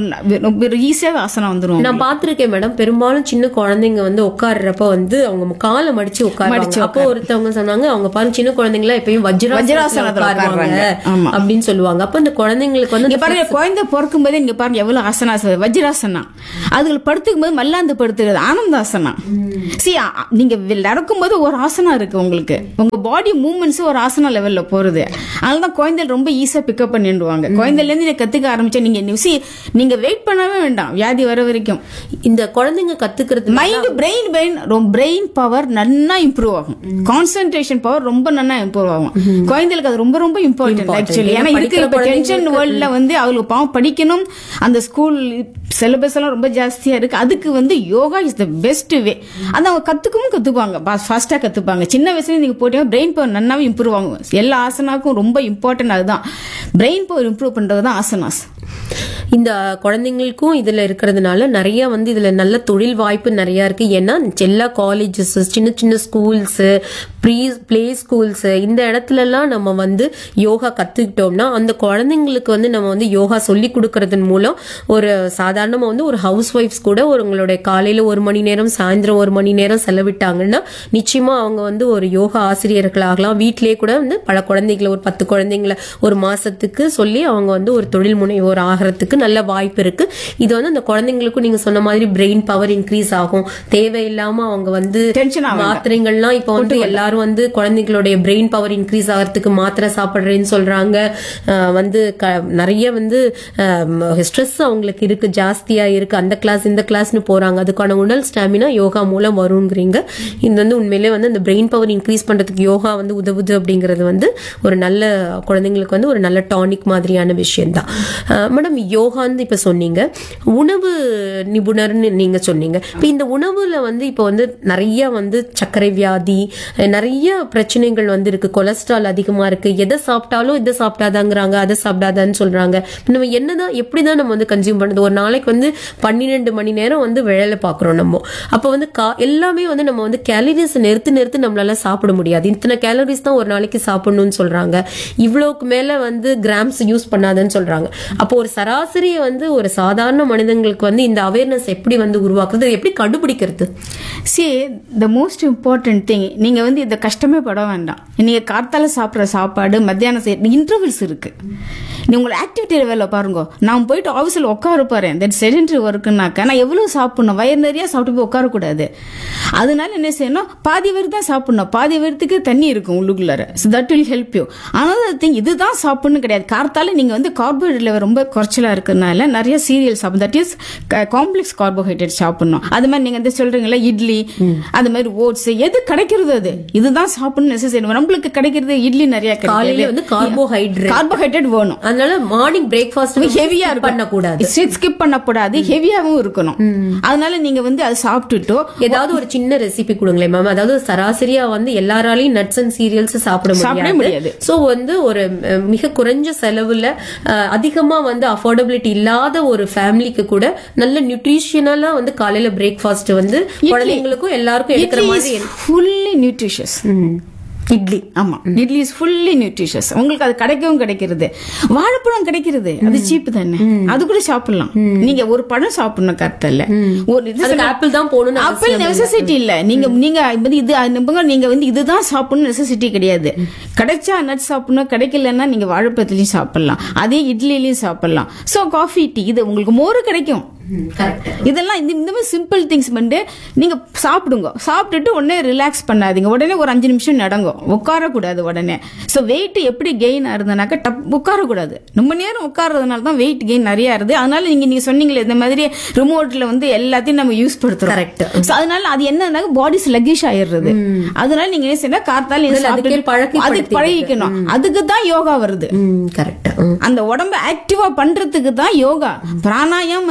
போக ஈஸியாவே ஆசனம் வந்துரும் நான் பாத்திருக்கேன் மேடம் பெரும்பாலும் சின்ன குழந்தைங்க வந்து உட்கார்றப்ப வந்து அவங்க காலை மடிச்சு உட்காருவாங்க அப்போ ஒருத்தவங்க சொன்னாங்க அவங்க பாருங்க சின்ன குழந்தைங்களா எப்பயும் வஜ்ராசனத்துல வஜ்ராசனத்துல உட்காருவாங்க உட்காருவாங்க. ஆமா. அப்படின்னு சொல்லுவாங்க அப்ப அந்த குழந்தைங்களுக்கு வந்து இங்க பாருங்க குழந்தை பிறக்கும் போதே இங்க பாருங்க எவ்வளவு ஆசனாஸ் வஜ்ராசனா அதுல படுத்துக்கும் போது மல்லாந்து படுத்துக்கிறது ஆனந்தாசனா சி நீங்க வி- நடக்கும்போது ஒரு ஆசனா இருக்கு உங்களுக்கு உங்க பாடி மூவ்மெண்ட்ஸ் ஒரு ஆசனா லெவல்ல போறது அதனாலதான் குழந்தைகள் ரொம்ப ஈஸியா பிக்கப் பண்ணிடுவாங்க குழந்தைல இருந்து நீங்க கத்துக்க ஆரம்பிச்சா நீங்க சி நீங்க வெயிட் பண்ணவே வேண்டாம் வியாதி வர வரைக்கும் இந்த குழந்தைங்க கத்துக்கிறது mind brain brain brain power நல்லா இம்ப்ரூவ் ஆகும் கான்சென்ட்ரேஷன் பவர் ரொம்ப நல்லா இம்ப்ரூவ் ஆகும் குழந்தைகளுக்கு அது ரொம்ப ரொம்ப இம்பார்ட்டன்ட் ஆக்சுவலி ஏன்னா இருக்கிற இப்ப டென்ஷன் வேர்ல்ட்ல வந்து அவங்களுக்கு பாவம் படிக்கணும் அந்த ஸ்கூல் சிலபஸ் எல்லாம் ரொம்ப ஜாஸ்தியா இருக்கு அதுக்கு வந்து yoga is the best way அது அவங்க கத்துக்கவும் கத்துப்பாங்க ஃபாஸ்டா கத்துப்பாங்க சின்ன வயசுல நீங்க போட்டீங்கன்னா பிரெயின் பவர் நல்லாவே இம்ப்ரூவ் ஆகும் எல்லா ஆசனாக்கும் ரொம்ப இம்பார்ட்டன்ட் அதுதான் பிரெயின் பவர் இம்ப்ரூவ் பண்றது தான் ஆசனாஸ் இந்த குழந்தைங்களுக்கும் இதுல இருக்கிறதுனால நிறைய வந்து இதுல நல்ல தொழில் வாய்ப்பு நிறைய இருக்கு ஏன்னா எல்லா காலேஜஸ் சின்ன சின்ன ஸ்கூல்ஸ் ப்ரீ பிளே ஸ்கூல்ஸ் இந்த இடத்துல எல்லாம் நம்ம வந்து யோகா கத்துக்கிட்டோம்னா அந்த குழந்தைங்களுக்கு வந்து நம்ம வந்து யோகா சொல்லி கொடுக்கறதன் மூலம் ஒரு சாதாரணமா வந்து ஒரு ஹவுஸ் ஒய்ஃப்ஸ் கூட ஒரு உங்களுடைய காலையில ஒரு மணி நேரம் சாயந்தரம் ஒரு மணி நேரம் செலவிட்டாங்கன்னா நிச்சயமா அவங்க வந்து ஒரு யோகா ஆசிரியர்களாகலாம் வீட்டிலேயே கூட வந்து பல குழந்தைகளை ஒரு பத்து குழந்தைங்களை ஒரு மாசத்துக்கு சொல்லி அவங்க வந்து ஒரு தொழில் முனைவோர் ஆகிறதுக்கு நல்ல வாய்ப்பு இருக்கு இது வந்து அந்த குழந்தைங்களுக்கும் நீங்க சொன்ன மாதிரி பிரெயின் பவர் இன்க்ரீஸ் ஆகும் தேவையில்லாம அவங்க வந்து Tension ஆக வேண்டாம். மாத்திரைகள்லாம் இப்ப வந்து எல்லாரும் வந்து குழந்தைங்களுடைய பிரெயின் பவர் இன்க்ரீஸ் ஆகிறதுக்கு மாத்திரை சாப்பிடுறேன்னு சொல்றாங்க அஹ் வந்து க- நிறைய வந்து ஸ்ட்ரெஸ் அவங்களுக்கு இருக்கு ஜாஸ்தியா இருக்கு அந்த கிளாஸ் இந்த கிளாஸ்னு போறாங்க அதுக்கான உடல் ஸ்டாமினா யோகா மூலம் வருங்கிறீங்க இது வந்து உண்மையிலே வந்து அந்த பிரெயின் பவர் இன்க்ரீஸ் பண்றதுக்கு யோகா வந்து உதவுது அப்படிங்கிறது வந்து ஒரு நல்ல குழந்தைங்களுக்கு வந்து ஒரு நல்ல டானிக் மாதிரியான விஷயம் தான் மேடம் யோகான்னு இப்ப சொன்னீங்க உணவு நிபுணர்னு நீங்க சொன்னீங்க இப்ப இந்த உணவுல வந்து இப்ப வந்து நிறைய வந்து சர்க்கரை வியாதி அஹ் நிறைய பிரச்சனைகள் வந்து இருக்கு கொலஸ்ட்ரால் அதிகமா இருக்கு எதை சாப்பிட்டாலும் இதை சாப்பிடாதாங்கிறாங்க அதை சாப்பிடாதான்னு சொல்றாங்க இப்ப நம்ம என்னதான் எப்படிதான் நம்ம வந்து கன்சியூம் பண்ணுறது ஒரு நாளைக்கு வந்து பன்னிரெண்டு மணி நேரம் வந்து வேலை பார்க்குறோம் நம்ம அப்போ வந்து கா எல்லாமே வந்து நம்ம வந்து கேலரிஸ் நிறுத்து நிறுத்து நம்மளால சாப்பிட முடியாது இத்தனை கேலரிஸ் தான் ஒரு நாளைக்கு சாப்பிடணும்னு சொல்றாங்க இவ்வளோக்கு மேல வந்து கிராம்ஸ் யூஸ் பண்ணாதன்னு சொல்றாங்க அப்போ ஒரு சராசரி வந்து ஒரு சாதாரண மனிதங்களுக்கு வந்து இந்த அவேர்னஸ் எப்படி வந்து உருவாக்குறது இது எப்படி கண்டுபிடிக்கிறது see the most important thing நீங்க வந்து இந்த கஷ்டமே பட வேண்டாம் நீங்க கார்த்தால சாப்பிட்ற சாப்பாடு மத்தியானம் செய்ய இன்டர்வல்ஸ் இருக்கு நீ உங்களை ஆக்டிவிட்டி லெவலில் பாருங்க நான் போயிட்டு ஆஃபீஸில் உட்கார போறேன் தட் செடென்ட்ரி ஒர்க்குனாக்கா நான் எவ்வளவு சாப்பிடணும் வயிறு நிறைய சாப்பிட்டு போய் உட்காரக்கூடாது அதனால என்ன செய்யணும் பாதி வயிறு தான் சாப்பிடணும் பாதி வயிறத்துக்கு தண்ணி இருக்கும் உள்ளுக்குள்ளார தட் வில் ஹெல்ப் யூ ஆனால் திங் இதுதான் சாப்பிடணும் கிடையாது கார்த்தால நீங்க வந்து கார்போஹைட்ரேட் லெவல் ரொம்ப குறைச்சலா இருக்கிறதுனால நிறைய சீரியல் சாப்பிடும் தட் இஸ் காம்ப்ளெக்ஸ் கார்போஹைட்ரேட் சாப்பிடணும் அது மாதிரி நீங்க வந்து சொல்றீங்களா இட்லி அது மாதிரி ஓட்ஸ் எது கிடைக்கிறது அது இதுதான் சாப்பிடணும் நெசசரி நம்மளுக்கு கிடைக்கிறது இட்லி நிறைய காலையில வந்து கார்போஹைட்ரேட் கார்போஹைட்ரேட் வேணும் அதனால மார்னிங் பிரேக்ஃபாஸ்ட் ஹெவியா பண்ணக்கூடாது ஸ்கிப் பண்ணக்கூடாது ஹெவியாவும் இருக்கணும் அதனால நீங்க வந்து அது சாப்பிட்டுட்டோ ஏதாவது ஒரு சின்ன ரெசிபி கொடுங்களேன் மேம் அதாவது சராசரியா வந்து எல்லாராலையும் நட்ஸ் அண்ட் சீரியல்ஸ் சாப்பிட சாப்பிடவே முடியாது முடியாது. சோ வந்து ஒரு அஹ், மிக குறைஞ்ச செலவுல அஹ், அதிகமா வந்து அஃபோர்டபிலிட்டி இல்லாத ஒரு ஃபேமிலிக்கு கூட நல்ல நியூட்ரிஷனலா வந்து காலையில பிரேக்ஃபாஸ்ட் வந்து குழந்தைங்களுக்கும் எல்லாருக்கும் எடுக்கிற இட்லி மாதிரி ஃபுல்லி நியூட்ரிஷியஸ் ம். இட்லி ஆமா இட்லி இஸ் ஃபுல்லி நியூட்ரிஷியஸ் உங்களுக்கு அது கிடைக்கவும் கிடைக்கிறது வாழைப்பழம் கிடைக்கிறது அது சீப் தானே அது கூட சாப்பிடலாம் நீங்க ஒரு பழம் சாப்பிடணும் கரெக்டல்ல ஒரு இது அதுக்கு ஆப்பிள் தான் போகணும்னு ஆப்பிள் நெசசிட்டி இல்ல நீங்க நீங்க வந்து இது நம்புங்க நீங்க வந்து இதுதான் சாப்பிடணும் நெசசிட்டி கிடையாது கிடைச்சா நட் சாப்பிடணும் கிடைக்கலன்னா நீங்க வாழைப்பழத்துலயும் சாப்பிடலாம் அதே இட்லிலையும் சாப்பிடலாம் சோ காஃபி டீ இது உங்களுக்கு மோர் கிடைக்கும் கரெக்ட் இதெல்லாம் இந்த இந்த மாதிரி சிம்பிள் திங்ஸ் வந்து நீங்க சாப்பிடுங்க சாப்பிட்டுட்டு உடனே ரிலாக்ஸ் பண்ணாதீங்க உடனே ஒரு அஞ்சு நிமிஷம் நடங்க உட்காரக்கூடாது உடனே ஸோ வெயிட் எப்படி கெயின் ஆகுதுனாக்கா டப் உட்காரக்கூடாது ரொம்ப நேரம் உட்கார்றதுனால தான் வெயிட் கெயின் நிறைய ஆகுது அதனால நீங்க நீங்க சொன்னீங்களே இந்த மாதிரி ரிமோட்ல வந்து எல்லாத்தையும் நம்ம யூஸ் படுத்துறோம் Correct. So, அதனால அது என்னன்னா பாடி ஸ்லகிஷ் ஆயிடுறது அதனால நீங்க என்ன செய்யணும் கார்த்தால அதுல அதுக்கே பழக்கப்படுத்திடுது. அதுக்கு பழகிக்கணும் அதுக்கு தான் யோகா வருது கரெக்ட் அந்த உடம்ப ஆக்டிவா பண்றதுக்கு தான் yoga pranayama and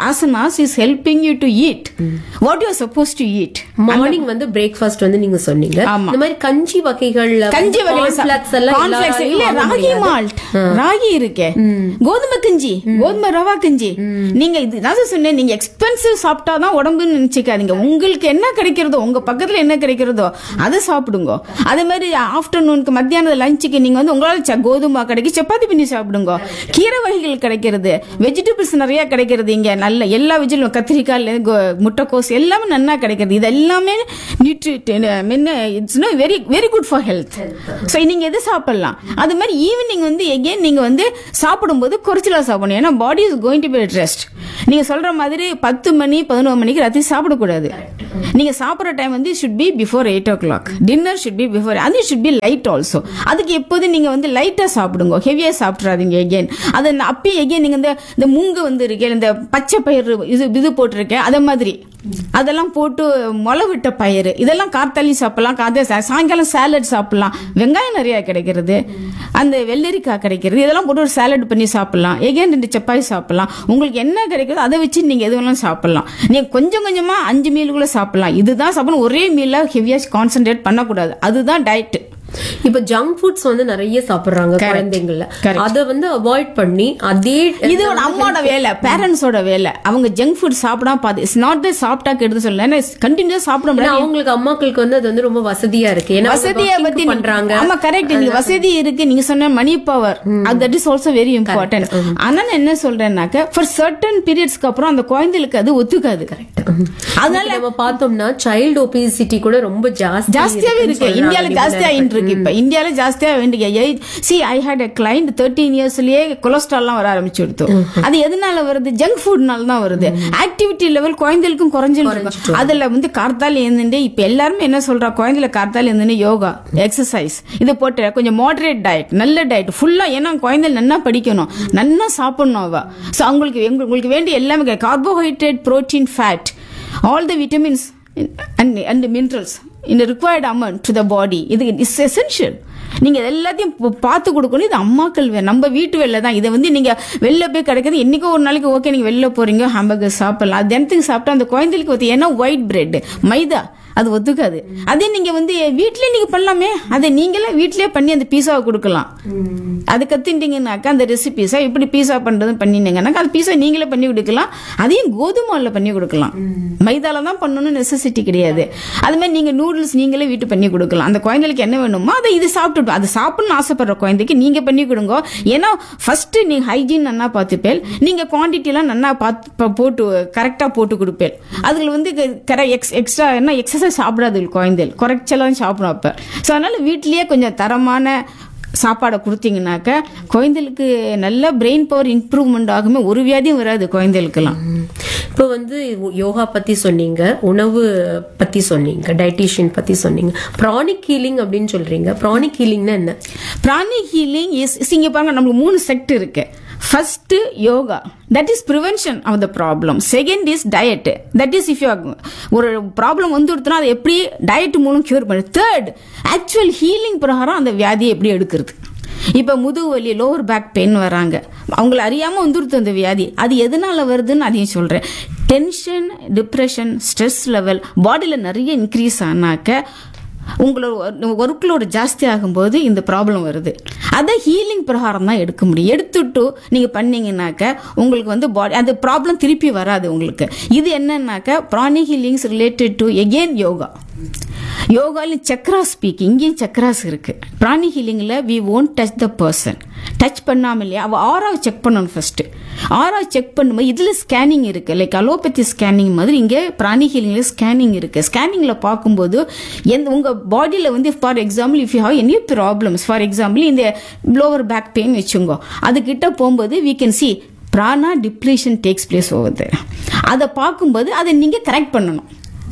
asanas is helping you to eat what you are supposed to eat morning வந்து பிரேக்ஃபாஸ்ட் வந்து நீங்க சொன்னீங்க ஆமா. இந்த மாதிரி கஞ்சி வகைகள்ல கஞ்சி வகையில சா- கார்ன்ஃபிளக்ஸ் எல்லாம் cornflakes எல்லாராலையும் இல்ல வாங்க ராகி முடியாது. மால்ட் ராகி இருக்கே கோதுமை கஞ்சி கோதுமை ரவா கஞ்சி நீங்க இது நான் தான் சொன்னேன் நீங்க எக்ஸ்பென்சிவ் சாப்பிட்டாதான் உடம்புன்னு நினைச்சுக்காதீங்க உங்களுக்கு என்ன கிடைக்கிறதோ உங்க பக்கத்துல என்ன கிடைக்கிறதோ அதை சாப்பிடுங்க அதே மாதிரி ஆஃப்டர்நூனுக்கு மத்தியானம் லஞ்சுக்கு நீங்க வந்து உங்களால ச- கோதுமை கிடைக்கு சப்பாத்தி பண்ணி சாப்பிடுங்க கீரை வகைகள் கிடைக்கிறது வெஜிடபிள்ஸ் நிறைய கிடைக்கிறது இங்க நல்ல எல்லா வெஜிடபிளும் கத்திரிக்காய் முட்டைக்கோஸ் எல்லாமே நல்லா கிடைக்கிறது இது எல்லாமே நியூட்ரி it's very very good for health so நீங்க எது சாப்பிடலாம் அது மாதிரி ஈவினிங் வந்து எகெயின் நீங்க வந்து சாப்பிடும்போது குறைச்சலா சாப்பிடணும் ஏன்னா body is going to be rest நீங்க சொல்ற மாதிரி பத்து மணி பதினோரு மணிக்கு ராத்திரி சாப்பிடக்கூடாது நீங்க சாப்பிட்ற டைம் வந்து should be before eight o'clock dinner should be before அது ஷுட் பி லைட் ஆல்சோ அதுக்கு எப்போதும் நீங்க வந்து லைட்டா சாப்பிடுங்க ஹெவியா சாப்பிட்றாதீங்க எகெயின் அது அப்பயே எகெயின் நீங்க இந்த இந்த மூங்கு வந்து இருக்கே இந்த பச்சை பயிர் இது இது போட்டிருக்கேன் அதை மாதிரி அதெல்லாம் போட்டு முளை விட்ட பயிர் இதெல்லாம் காத்தாலையும் சாப்பிடலாம் காத்த சா- சாயங்காலம் சாலட் சாப்பிடலாம் வெங்காயம் நிறைய கிடைக்கிறது அந்த வெள்ளரிக்காய் கிடைக்கிறது இதெல்லாம் போட்டு ஒரு சாலட் பண்ணி சாப்பிடலாம் எகேன் ரெண்டு சப்பாத்தி சாப்பிடலாம் உங்களுக்கு என்ன கிடைக்குதோ அதை வச்சு நீங்க எது வேணாலும் சாப்பிடலாம் நீங்க கொஞ்சம் கொஞ்சமா அஞ்சு மீலுக்குள்ள சாப்பிடலாம் இதுதான் சாப்பிடணும் ஒரே மீல ஹெவியா கான்சென்ட்ரேட் பண்ணக்கூடாது அதுதான் டயட் இப்ப ஜங்க் ஃபுட்ஸ் வந்து நிறைய சாப்பிடுறாங்க குழந்தைங்கள்ல Correct. அத வந்து அவாய்ட் பண்ணி அதே இது ஒரு அம்மாவோட வேலை பேரண்ட்ஸோட வேலை அவங்க ஜங்க் ஃபுட் சாப்பிடாம பாது இட்ஸ் நாட் த சாப்பிட்டா கெடுது சொல்லல ஏன்னா கண்டினியூஸ் சாப்பிட ஏன்னா முடியாது அவங்களுக்கு அம்மாக்களுக்கு வந்து அது வந்து ரொம்ப வசதியா இருக்கு ஏன்னா அவங்க வசதியை working பத்தி நீ- பண்றாங்க ஆமா கரெக்ட் நீங்க வசதி இருக்கு நீங்க சொன்ன money power that is also very important ஆனா நான் என்ன சொல்றேன்னாக்க ஃபார் சர்டன் பீரியட்ஸ்க்கு அப்புறம் அந்த குழந்தைகளுக்கு அது ஒத்துக்காது அதனால இன்னைக்கு நம்ம பார்த்தோம்னா சைல்டு ஒபிசிட்டி கூட ரொம்ப ஜாஸ்தி ஜாஸ்தியாவே இருக்கு இருக்குன்னு இந்தியால சொல்றாங்க ஜாஸ்தியா ஆயிட்டு இருக்கு இப்ப இந்தியால ஜாஸ்தியா வேண்டிய see I had a client thirteen இயர்ஸ்லயே கொலஸ்ட்ரால்லாம் வர ஆரம்பிச்சு எடுத்து அது எதனால வருது ஜங்க் ஃபுட்னால தான் வருது ஆக்டிவிட்டி லெவல் குழந்தைகளுக்கும் குறைஞ்சிருக்கு அதுல வந்து கார்த்தால எழுந்துட்டு இப்ப எல்லாருமே என்ன சொல்றா குழந்தைல கார்த்தால எழுந்துட்டு யோகா எக்ஸசைஸ் இது போட்டு கொஞ்சம் மாடரேட் டயட் நல்ல டயட் ஃபுல்லா ஏன்னா குழந்தை நல்லா படிக்கணும் நல்லா சாப்பிடணும் அவ சோ அவங்களுக்கு எங்க- உங்களுக்கு வேண்டிய எல்லாமே carbohydrate protein fat all the vitamins and and minerals in a required amount to the body இது இஸ் எசென்ஷியல் நீங்க எல்லாத்தையும் ப- பார்த்து கொடுக்கணும் இது அம்மாக்கள் வே- நம்ம வீட்டு வேலை தான் இதை வந்து நீங்க வெளில போய் கிடைக்கிறது என்னைக்கோ ஒரு நாளைக்கு ஓகே நீங்க வெளில போறீங்க ஹாம்பர்கர் சாப்பிடலாம் அது தினத்துக்கு சாப்பிட்டா அந்த குழந்தைகளுக்கு வந்து ஏன்னா ஒயிட் பிரெட் மைதா அது ஒத்துக்காது அதே நீங்க வந்து வீட்லயே நீங்க பண்ணலாமே அதை நீங்களே வீட்லயே பண்ணி அந்த பீஸாவை கொடுக்கலாம் அது கத்துட்டீங்கன்னாக்கா அந்த ரெசிபிஸா இப்படி பீஸா பண்றது பண்ணினீங்கன்னாக்கா அந்த பீஸா நீங்களே பண்ணி கொடுக்கலாம் அதையும் கோதுமாவில் பண்ணி கொடுக்கலாம் மைதால தான் பண்ணணும்னு நெசசிட்டி கிடையாது அது மாதிரி நீங்க நூடுல்ஸ் நீங்களே வீட்டு பண்ணி கொடுக்கலாம் அந்த குழந்தைகளுக்கு என்ன வேணுமோ அதை இது சாப்பிட்டுட்டு அது சாப்பிடணும்னு ஆசைப்படுற குழந்தைக்கு நீங்க பண்ணி கொடுங்க ஏன்னா ஃபர்ஸ்ட் நீங்க ஹைஜீன் நன்னா பார்த்துப்பேல் நீங்க குவான்டிட்டி எல்லாம் நன்னா பார்த்து ப- போட்டு கரெக்டா போட்டு கொடுப்பேல் அதுல வந்து எக்ஸ்ட்ரா என்ன எக்ஸசைஸ் சாப்பிடாது குழந்தைகள் குறைச்சலாம் சாப்பிடும் அப்ப ஸோ அதனால வீட்லயே கொஞ்சம் தரமான சாப்பாடை கொடுத்தீங்கன்னாக்க குழந்தைகளுக்கு நல்ல பிரெயின் பவர் இம்ப்ரூவ்மெண்ட் ஆகுமே ஒரு வியாதியும் வராது குழந்தைகளுக்கெல்லாம் இப்போ வந்து யோகா பத்தி சொன்னீங்க உணவு பத்தி சொன்னீங்க டயட்டீஷியன் பத்தி சொன்னீங்க ப்ரானிக் ஹீலிங் அப்படின்னு சொல்றீங்க ப்ரானிக் ஹீலிங்னா என்ன பிராணி ஹீலிங் இஸ் இங்க பாருங்க நம்மளுக்கு மூணு செக்ட் இருக்கு first yoga that is prevention of the problem second is diet that is if you ஒரு ப்ராப்ளம் வந்து கொடுத்தனா அதை எப்படி டயட் மூலம் கியூர் பண்ணு தேர்ட் ஆக்சுவல் ஹீலிங் பிரகாரம் அந்த வியாதியை எப்படி எடுக்கிறது இப்ப முதுகு வலி லோவர் பேக் பெயின் வராங்க அவங்கள அறியாம வந்துருது அந்த வியாதி அது எதனால வருதுன்னு அதையும் சொல்றேன் டென்ஷன் டிப்ரெஷன் ஸ்ட்ரெஸ் லெவல் பாடியில நிறைய இன்க்ரீஸ் ஆனாக்க உங்களோட ஒர்க்லோடு ஜாஸ்தி ஆகும்போது இந்த ப்ராப்ளம் வருது அதை ஹீலிங் பிரகாரம் தான் எடுக்க முடியும் எடுத்துட்டு நீங்க பண்ணீங்கன்னாக்க உங்களுக்கு வந்து பாடி அந்த ப்ராப்ளம் திருப்பி வராது உங்களுக்கு இது என்னன்னாக்க pranic healings related to again yoga யோகாலையும் சக்ராஸ் ஸ்பீக் இங்கேயும் சக்ராஸ் இருக்கு பிராணி ஹீலிங்ல we won't touch the person touch பண்ணாமலே அவ ஆறாவை செக் பண்ணணும் ஃபர்ஸ்ட் ஆறாவை செக் பண்ணும்போது இதுல ஸ்கேனிங் இருக்கு லைக் அலோபதி ஸ்கேனிங் மாதிரி இங்கே பிராணி ஹீலிங்ல ஸ்கேனிங் இருக்கு ஸ்கேனிங்ல பார்க்கும்போது எந்த உங்க பாடியில வந்து for example if you have any problems for example இந்த லோவர் பேக் பெயின் வச்சுங்கோ அதுகிட்ட போகும்போது we can see prana depletion takes place over அதை பார்க்கும்போது அதை நீங்க கரெக்ட் பண்ணணும்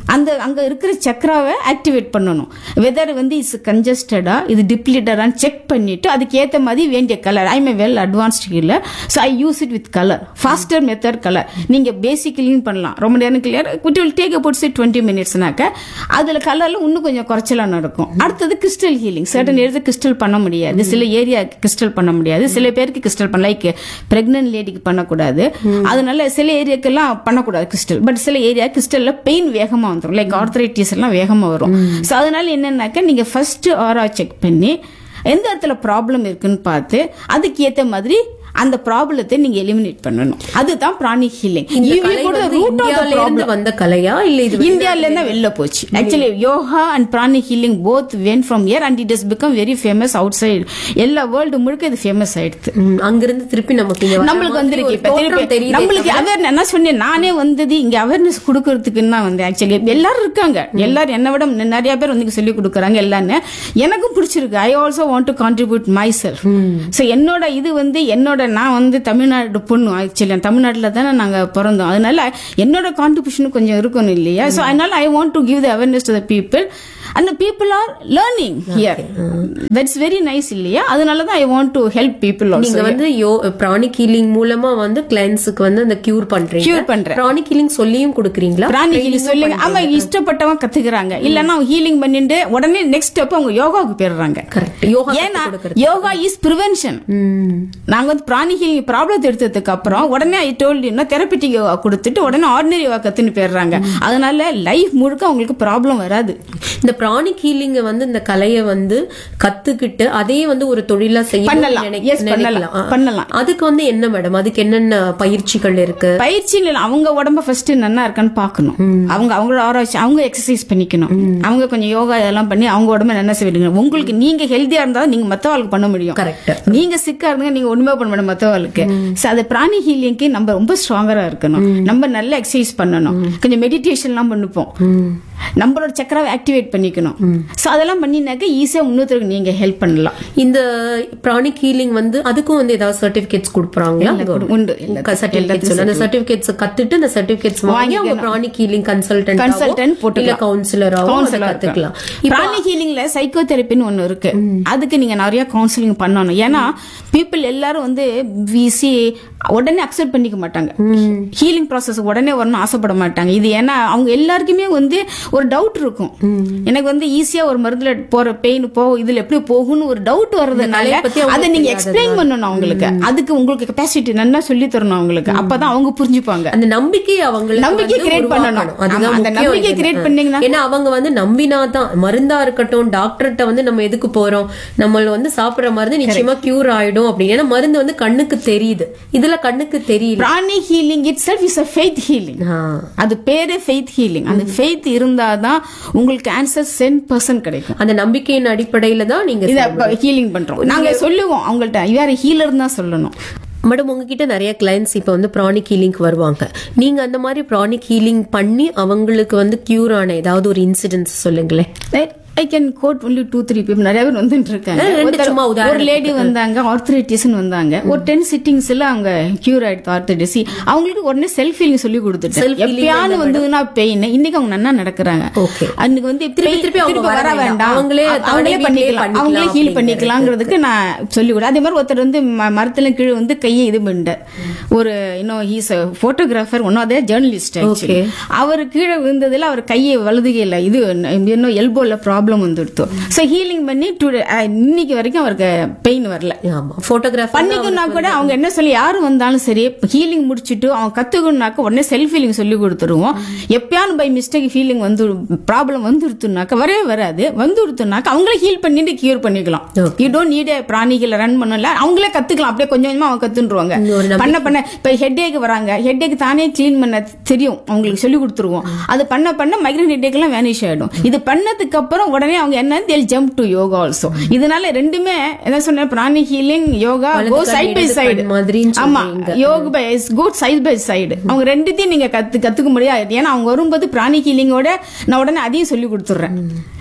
அந்த அங்க இருக்கிற சக்கராவை ஆக்டிவேட் பண்ணணும் வெதர் வந்து இஸ் கன்ஜஸ்டடா இது டிப்ளீட்டடான்னு செக் பண்ணிட்டு அதுக்கு ஏத்த மாதிரி வேண்டிய colour I may well advanced healer so I use it with colour faster method colour நீங்க பேசிக் கிளீன் பண்ணலாம் ரொம்ப நேரம் clear it will take about சி டுவெண்ட்டி மினிட்ஸ்னாக்க அதுல கலர்ல இன்னும் கொஞ்சம் குறைச்சலா நடக்கும் அடுத்தது கிறிஸ்டல் ஹீலிங் சர்டன் எடுத்து கிறிஸ்டல் பண்ண முடியாது சில ஏரியா கிறிஸ்டல் பண்ண முடியாது சில பேருக்கு கிறிஸ்டல் பண்ண லைக் பிரெக்னன்ட் லேடிக்கு பண்ணக்கூடாது அதனால சில ஏரியாக்கெல்லாம் பண்ணக்கூடாது கிறிஸ்டல் பட் சில ஏரியா கிறிஸ்டல்ல பெயின் வேகமா வந்துடும் லைக் ஆர்த்தரைட்டிஸ் எல்லாம் வேகமா வரும் ஸோ அதனால என்னன்னாக்கா நீங்க ஃபர்ஸ்ட் ஆரா செக் பண்ணி எந்த இடத்துல ப்ராப்ளம் இருக்குன்னு பார்த்து அதுக்கு ஏத்த மாதிரி அந்த ப்ராப்ளத்தை நீங்க எலிமினேட் பண்ணணும் அதுதான் பிராணிக் ஹீலிங் இந்த கலை வந்து இந்தியால இருந்து வந்த கலையா இல்ல இது இந்தியால இருந்தா வெளில போச்சு actually yoga and pranic healing both when from year and it is become very famous outside எல்லா வேர்ல்டு முழுக்க இது ஃபேமஸ் ஆயிடுது ம், அங்கிருந்து திருப்பி நமக்கு இங்க வர நம்மளுக்கு மாதிரி வந்திருக்கு ஒரு இப்ப தோற்றம் திருப்பி தெரியுதே நம்மளுக்கு அவேர்னஸ் என்ன சொன்னேன் நானே வந்தது இங்க அவேர்னஸ் கொடுக்கறதுக்குன்னு தான் வந்து ஆக்சுவலி எல்லாரும் இருக்காங்க எல்லாரும் என்னை விட நிறைய பேர் வந்து சொல்லி கொடுக்குறாங்க எல்லாமே எனக்கும் பிடிச்சிருக்கு I also want to contribute myself so என்னோட இது வந்து என்னோட நான் வந்து தமிழ்நாடு பொண்ணு ஆக்சுவலி தமிழ்நாட்டில் தானே நாங்க பிறந்தோம் அதனால என்னோட கான்ட்ரிபியூஷன் கொஞ்சம் இருக்கணும் இல்லையா ஸோ அதனால I want to give the awareness to the people and people are learning here that's very nice இல்லையா அதனால தான் I want to help people நீங்க வந்து யோ பிராணிக் ஹீலிங் மூலமா வந்து கிளைண்ட்ஸுக்கு வந்து அந்த கியூர் பண்றீங்க Cure பண்றேன். பிராணிக் ஹீலிங் சொல்லியும் கொடுக்குறீங்களா பிராணி ஹீலிங் சொல்லுங்க ஆமா இஷ்டப்பட்டவங்க கத்துக்கிறாங்க இல்லன்னா அவங்க ஹீலிங் பண்ணிட்டு உடனே நெக்ஸ்ட் ஸ்டெப் அவங்க யோகாவுக்கு போயிடுறாங்க கரெக்ட் யோகா ஏன்னா கத்துக் கொடுக்கறது. யோகா இஸ் ப்ரிவென்ஷன் ம். நாங்க வந்து பிராணி ஹீலிங் ப்ராப்ளத்தை எடுத்ததுக்கு அப்புறம் உடனே ஐ டோல்ட் தெரப்பிட்டிக் யோகா கொடுத்துட்டு உடனே ஆர்டினரி யோகா கத்துன்னு போயிடுறாங்க அதனால லைஃப் முழுக்க அவங்களுக்கு ப்ராப்ளம் வராது இந்த பிராணிக் ஹீலிங்க வந்து இந்த கலையை வந்து கத்துக்கிட்டு அதே வந்து ஒரு தொழிலா செய்ய பண்ணலாம். Yes, பண்ணலாம். பண்ணலாம். அதுக்கு வந்து என்ன மேடம் அதுக்கு என்னென்ன பயிற்சிகள் இருக்கு பயிற்சி இல்ல அவங்க உடம்ப ஃபர்ஸ்ட் நல்லா இருக்கான்னு பார்க்கணும் அவங்க அவங்களோட ஆராய்ச்சி அவங்க எக்ஸசைஸ் பண்ணிக்கணும் அவங்க கொஞ்சம் யோகா இதெல்லாம் பண்ணி அவங்க உடம்ப நல்லா செய்வீங்க உங்களுக்கு நீங்க ஹெல்தியா இருந்தா நீங்க மத்தவங்களுக்கு பண்ண முடியும் கரெக்ட் நீங்க சிக்கா இருந்தா நீங்க ஒண்ணுமே பண்ண முடியும் மத்தவங்களுக்கு So, அது பிராணி ஹீலிங்க்கு நம்ம ரொம்ப ஸ்ட்ராங்கரா இருக்கணும் நம்ம நல்ல எக்ஸசைஸ் பண்ணணும் கொஞ்சம் மெடிடேஷன் எல்லாம் பண்ணுப்போம் நம்மளோட சக்கராவை ஆக்டிவேட் பண்ணிக்கணும் சோ அதெல்லாம் பண்ணினாக்க ஈஸியா முன்னூத்தருக்கு நீங்க ஹெல்ப் பண்ணலாம் இந்த பிராணிக் ஹீலிங் வந்து அதுக்கும் வந்து ஏதாவது சர்டிபிகேட்ஸ் கொடுப்பாங்களா உண்டு சர்டிபிகேட்ஸ் அந்த சர்டிபிகேட்ஸ் கத்துட்டு அந்த சர்டிபிகேட்ஸ் வாங்கி அவங்க பிராணிக் ஹீலிங் கன்சல்டன்ட் Consultant போட்டுக்கலாம். இல்ல கவுன்சிலராவோ அதை கத்துக்கலாம் பிராணி ஹீலிங்ல சைக்கோ தெரப்பின்னு ஒண்ணு இருக்கு அதுக்கு நீங்க நிறைய கவுன்சிலிங் பண்ணணும் ஏன்னா பீப்புள் எல்லாரும் வந்து விசி உடனே அக்செப்ட் பண்ணிக்க மாட்டாங்க ஹீலிங் ப்ராசஸ் உடனே வரணும் ஆசைப்பட மாட்டாங்க இது ஏன்னா அவங்க எல்லாருக்குமே வந்து ஒரு டவுட் இருக்கும் எனக்கு வந்து ஈஸியா ஒரு மருந்துல போற பெயின் போ இதுல எப்படி போகும்னு ஒரு டவுட் வர்றதுனால கலையை பத்தி அவங்களுக்கு அதை நீங்க எக்ஸ்பிளைன் பண்ணணும் அவங்களுக்கு அதுக்கு உங்களுக்கு கெப்பாசிட்டி நல்லா சொல்லி தரணும் அவங்களுக்கு அப்பதான் அவங்க புரிஞ்சுப்பாங்க அந்த நம்பிக்கை அவங்களுக்கு நம்பிக்கை வந்து create உருவாக்கணும். பண்ணணும். அதுதான் ஆமா, அந்த முக்கியம் நம்பிக்கை இதுல. create பண்ணீங்கன்னா- ஏன்னா அவங்க வந்து நம்பினாதான் மருந்தா இருக்கட்டும் டாக்டர்கிட்ட வந்து நம்ம எதுக்கு போறோம் நம்ம வந்து சாப்பிடுற மருந்து நிச்சயமா கியூர் ஆயிடும் அப்படின்னு ஏன்னா மருந்து வந்து கண்ணுக்கு தெரியுது இதுல கண்ணுக்கு தெரியல pranic healing itself is a faith healing ah. அது பேரே ஃபெய்த் ஹீலிங் அந்த ஃபெய்த் இருந்தாதான் உங்களுக்கு ஆன்சர் சென் பர்சன்ட் கிடைக்கும் அந்த நம்பிக்கையின் அடிப்படையில தான் நீங்க இத ஹீலிங் பண்றோம் நாங்க சொல்லுவோம் அவங்கள்ட்ட வேற ஹீலர் தான் சொல்லணும் மேடம் உங்ககிட்ட நிறைய கிளைண்ட்ஸ் இப்போ வந்து ப்ரானிக் ஹீலிங்க்கு வருவாங்க நீங்க அந்த மாதிரி ப்ரானிக் ஹீலிங் பண்ணி அவங்களுக்கு வந்து கியூர் ஆன ஏதாவது ஒரு இன்சிடென்ட்ஸ் சொல்லுங்களேன் I can quote only two three people நிறைய பேர் வந்துட்டு இருக்காங்க ரெண்டு ஒருத்தர்- சும்மா ஒரு உதாரணத்துக்கு. லேடி வந்தாங்க ஆர்த்தரைட்டிஸ்னு வந்தாங்க ஒரு டென் சிட்டிங்ஸ்ல அவங்க கியூர் ஆயிடுது ஆர்த்தரைட்டிஸ் அவங்களுக்கு உடனே செல்ஃப் ஹீலிங் சொல்லி கொடுத்துட்டு Self healing எப்பயாவது வந்ததுன்னா பெயின் இன்னைக்கு அவங்க நல்லா நடக்கிறாங்க Okay. அன்னைக்கு வந்து திருப்பி pain- திருப்பி அவங்க திருப்பி வர வர வேண்டாம். வேண்டாம் அவங்களே அவங்களே தானே வீட்டிலேயே பண்ணிக்கலாம் பண்ணிக்கலாம் அவங்களே ஹீல் அப்படிங்கிறது. பண்ணிக்கலாங்கிறதுக்கு நான் சொல்லி கொடு அதே மாதிரி ஒருத்தர் வந்து ம- மரத்துல கீழே வந்து கையை இது பண்ணிட்டார் ஒரு இன்னும் ஹீஸ் போட்டோகிராஃபர் ஒன்னும் அதே ஜேர்னலிஸ்ட் Okay. அவர் கீழே விழுந்ததுல அவர் கையை வலதுகையில இது இன்னும் எல்போல ப்ராப்ளம் வந்துடுத்து ஸோ ஹீலிங் பண்ணி today- அஹ், இன்னைக்கு வரைக்கும் அவருக்கு பெயின் வரல ஆமா போட்டோகிராஃபர் பண்ணிக்கணும்னா கூட அவங்க என்ன சொல்லி யாரு வந்தாலும் சரி ஹீலிங் முடிச்சிட்டு அவங்க கத்துக்கணும்னாக்க உடனே செல்ஃப் ஹீலிங் சொல்லி கொடுத்துருவோம் எப்பயானு பை மிஸ்டேக் ஃபீலிங் வந்து ப்ராப்ளம் வந்துருத்துனாக்க வரவே வராது வந்துருத்துனாக்க அவங்களே ஹீல் பண்ணிட்டு கியூர் பண்ணிக்கலாம் Okay. யூ டோன்ட் நீட் பிராணிகளை ரன் பண்ணல அவங்களே கத்துக்கலாம் அப்படியே கொஞ்சம் கொஞ்சமா அவங்க கத்துருவாங்க ஒரு நம்பிக்கை. பண்ண பண்ண இப்ப ஹெட்டேக் வராங்க ஹெட்டேக் தானே க்ளீன் பண்ண தெரியும் அவங்களுக்கு சொல்லி கொடுத்துருவோம் அது பண்ண பண்ண மைக்ரேன் ஹெட்டேக் எல்லாம் வேனிஷ் ஆயிடும் இது பண்ணதுக்கு அப்புறம் உடனே அவங்க என்ன தேல் ஜம்ப் டு யோகா ஆல்சோ இதனால ரெண்டுமே என்ன சொன்ன பிராணி ஹீலிங் யோகா வலது கோ கண், சைட் பை இடது சைடு கண் மாதிரின்னு ஆமா சொல்றீங்க. Yoga by good side by side அவங்க ரெண்டுத்தையும் நீங்க கத்து கத்துக்க முடியாது ஏன்னா அவங்க வரும்போது பிராணி ஹீலிங்கோட நான் உடனே அதையும் சொல்லி கொடுத்துட்றேன்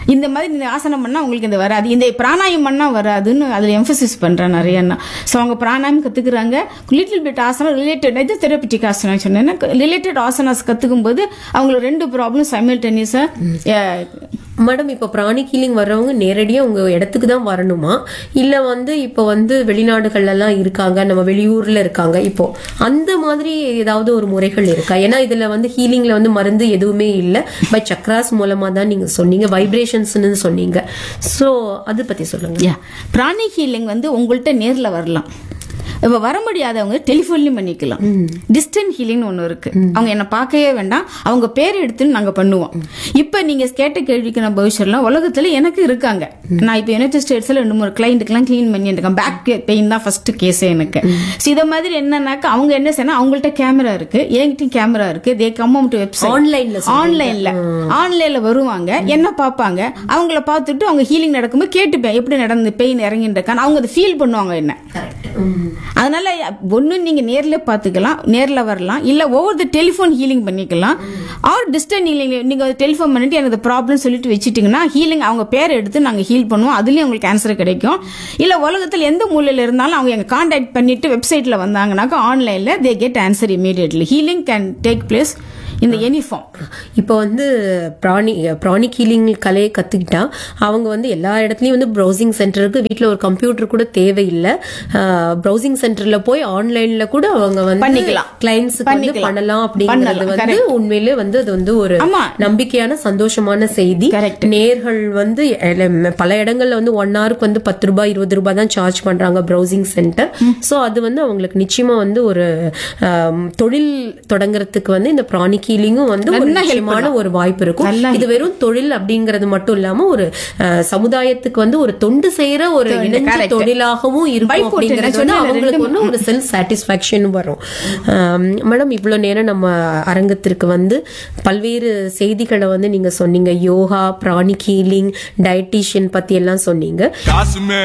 இந்த மாதிரி இந்த ஆசனம் பண்ணா உங்களுக்கு இந்த வராது இந்த பிராணாயம் பண்ணா வராதுன்னு அதுல எம்பசிஸ் பண்றேன் நிறைய ஸோ அவங்க பிராணாயம் கத்துக்கிறாங்க லிட்டில் பிட் ஆசனம் ரிலேட்டட் இது தெரப்பிட்டிக் ஆசனம் சொன்னேன்னா ரிலேட்டட் ஆசனாஸ் கத்துக்கும் போது அவங்களுக்கு ரெண்டு ப்ராப்ளம் சைமில்டேனியஸா மேடம் இப்போ பிராணிக் ஹீலிங் வர்றவங்க நேரடியா உங்க இடத்துக்கு தான் வரணுமா இல்ல வந்து இப்போ வந்து வெளிநாடுகள்ல எல்லாம் இருக்காங்க நம்ம வெளியூர்ல இருக்காங்க இப்போ அந்த மாதிரி ஏதாவது ஒரு முறைகள் இருக்கா ஏன்னா இதுல வந்து ஹீலிங்ல வந்து மருந்து எதுவுமே இல்ல பை சக்ராஸ் மூலமா தான் நீங்க சொன்னீங்க வைப்ரேஷன்ஸ்னு சொன்னீங்க சோ அது பத்தி சொல்லுங்க யா பிராணி ஹீலிங் வந்து உங்கள்கிட்ட நேர்ல வரலாம் இப்ப வர முடியாதவங்க டெலிஃபோன்லயும் பண்ணிக்கலாம் டிஸ்டன்ட் ஹீலிங் ஒண்ணு இருக்கு அவங்க என்ன பார்க்கவே வேண்டாம் அவங்க பேர் எடுத்து நாங்க பண்ணுவோம் இப்ப நீங்க கேட்ட கேள்விக்கு நான் பவிஷர்லாம் உலகத்துல எனக்கு இருக்காங்க நான் இப்ப யுனைடெட் ஸ்டேட்ஸ்ல ரெண்டு மூணு கிளைண்ட்டுக்கெல்லாம் க்ளீன் பண்ணிட்டு இருக்கேன் பேக் பெயின் தான் ஃபர்ஸ்ட் கேஸ் எனக்கு So இத மாதிரி என்னன்னாக்கா அவங்க என்ன செய்யணும் அவங்கள்ட்ட கேமரா இருக்கு என்கிட்ட கேமரா இருக்கு தே கம் டு வெப்சைட் ஆன்லைன்ல ஆன்லைன்ல ஆன்லைன்ல வருவாங்க என்ன பார்ப்பாங்க அவங்கள பார்த்துட்டு அவங்க ஹீலிங் நடக்கும்போது கேட்டுப்பேன் எப்படி நடந்து பெயின் இறங்கிட்டு இருக்கான்னு அவங்க அதை ஃபீல் பண்ணுவாங்க என்ன அதனால ஒண்ணு நீங்க நேர்ல பாத்துக்கலாம் நேர்ல வரலாம் இல்ல ஒவ்வொரு டெலிஃபோன் ஹீலிங் பண்ணிக்கலாம் ஆர் டிஸ்டன்ட் ஹீலிங் நீங்க டெலிஃபோன் பண்ணிட்டு எனக்கு ப்ராப்ளம் சொல்லிட்டு வச்சிட்டீங்கன்னா ஹீலிங் அவங்க பேர் எடுத்து நாங்க ஹீல் பண்ணுவோம் அதுலயும் உங்களுக்கு ஆன்சர் கிடைக்கும் இல்ல உலகத்துல எந்த மூலையில இருந்தாலும் அவங்க எங்க கான்டாக்ட் பண்ணிட்டு வெப்சைட்ல வந்தாங்கன்னாக்கா ஆன்லைன்ல they get answer immediately healing can take place இந்த எனி ஃபார்ம் இப்போ வந்து பிராணி ப்ராணிக் ஹீலிங் கலையை கத்துக்கிட்டா அவங்க வந்து எல்லா இடத்துலயும் வந்து ப்ரௌசிங் சென்டருக்கு வீட்ல ஒரு கம்ப்யூட்டர் கூட தேவையில்லை ப்ரௌசிங் சென்டர்ல போய் ஆன்லைன்ல கூட அவங்க வந்து பண்ணிக்கலாம். கிளைண்ட்ஸுக்கு வந்து பண்ணிக்கலாம். பண்ணலாம் அப்படிங்கிறது பண்ணலாம். வந்து உண்மையிலே வந்து அது வந்து ஒரு ஆமா. நம்பிக்கையான சந்தோஷமான செய்தி Correct. நேர்கள் வந்து எல- பல இடங்கள்ல வந்து ஒன் ஹவருக்கு வந்து பத்து ரூபாய் இருபது ரூபாய் தான் சார்ஜ் பண்றாங்க ப்ரௌசிங் சென்டர் சோ அது வந்து அவங்களுக்கு நிச்சயமா வந்து ஒரு ஆம், தொழில் தொடங்குறதுக்கு வந்து இந்த ப்ராணிக் ஹீலிங்கும் வந்து ஒரு நல்லா help நிச்சயமான ஒரு வாய்ப்பு இருக்கும் நல்லா இது வெறும் தொழில் அப்படிங்கறது மட்டும் இல்லாம ஒரு அஹ், சமுதாயத்துக்கு வந்து ஒரு தொண்டு செய்யற ஒரு இணைஞ்ச correct. தொழிலாகவும் இருக்கும் Byport, அப்படிங்கிறது நான் வந்து சொன்னேன், அவங்களுக்கு ரெண்டு- வந்து ஒரு செல்ஃப் சாட்டிஸ்பாக்சன் வரும் மேடம் இவ்வளவு நேரம் நம்ம அரங்கத்திற்கு வந்து பல்வேறு செய்திகளை வந்து நீங்க சொன்னீங்க யோகா பிராணிக் ஹீலிங் டயட்டீஷியன் பத்தி எல்லாம் சொன்னீங்க காசுமே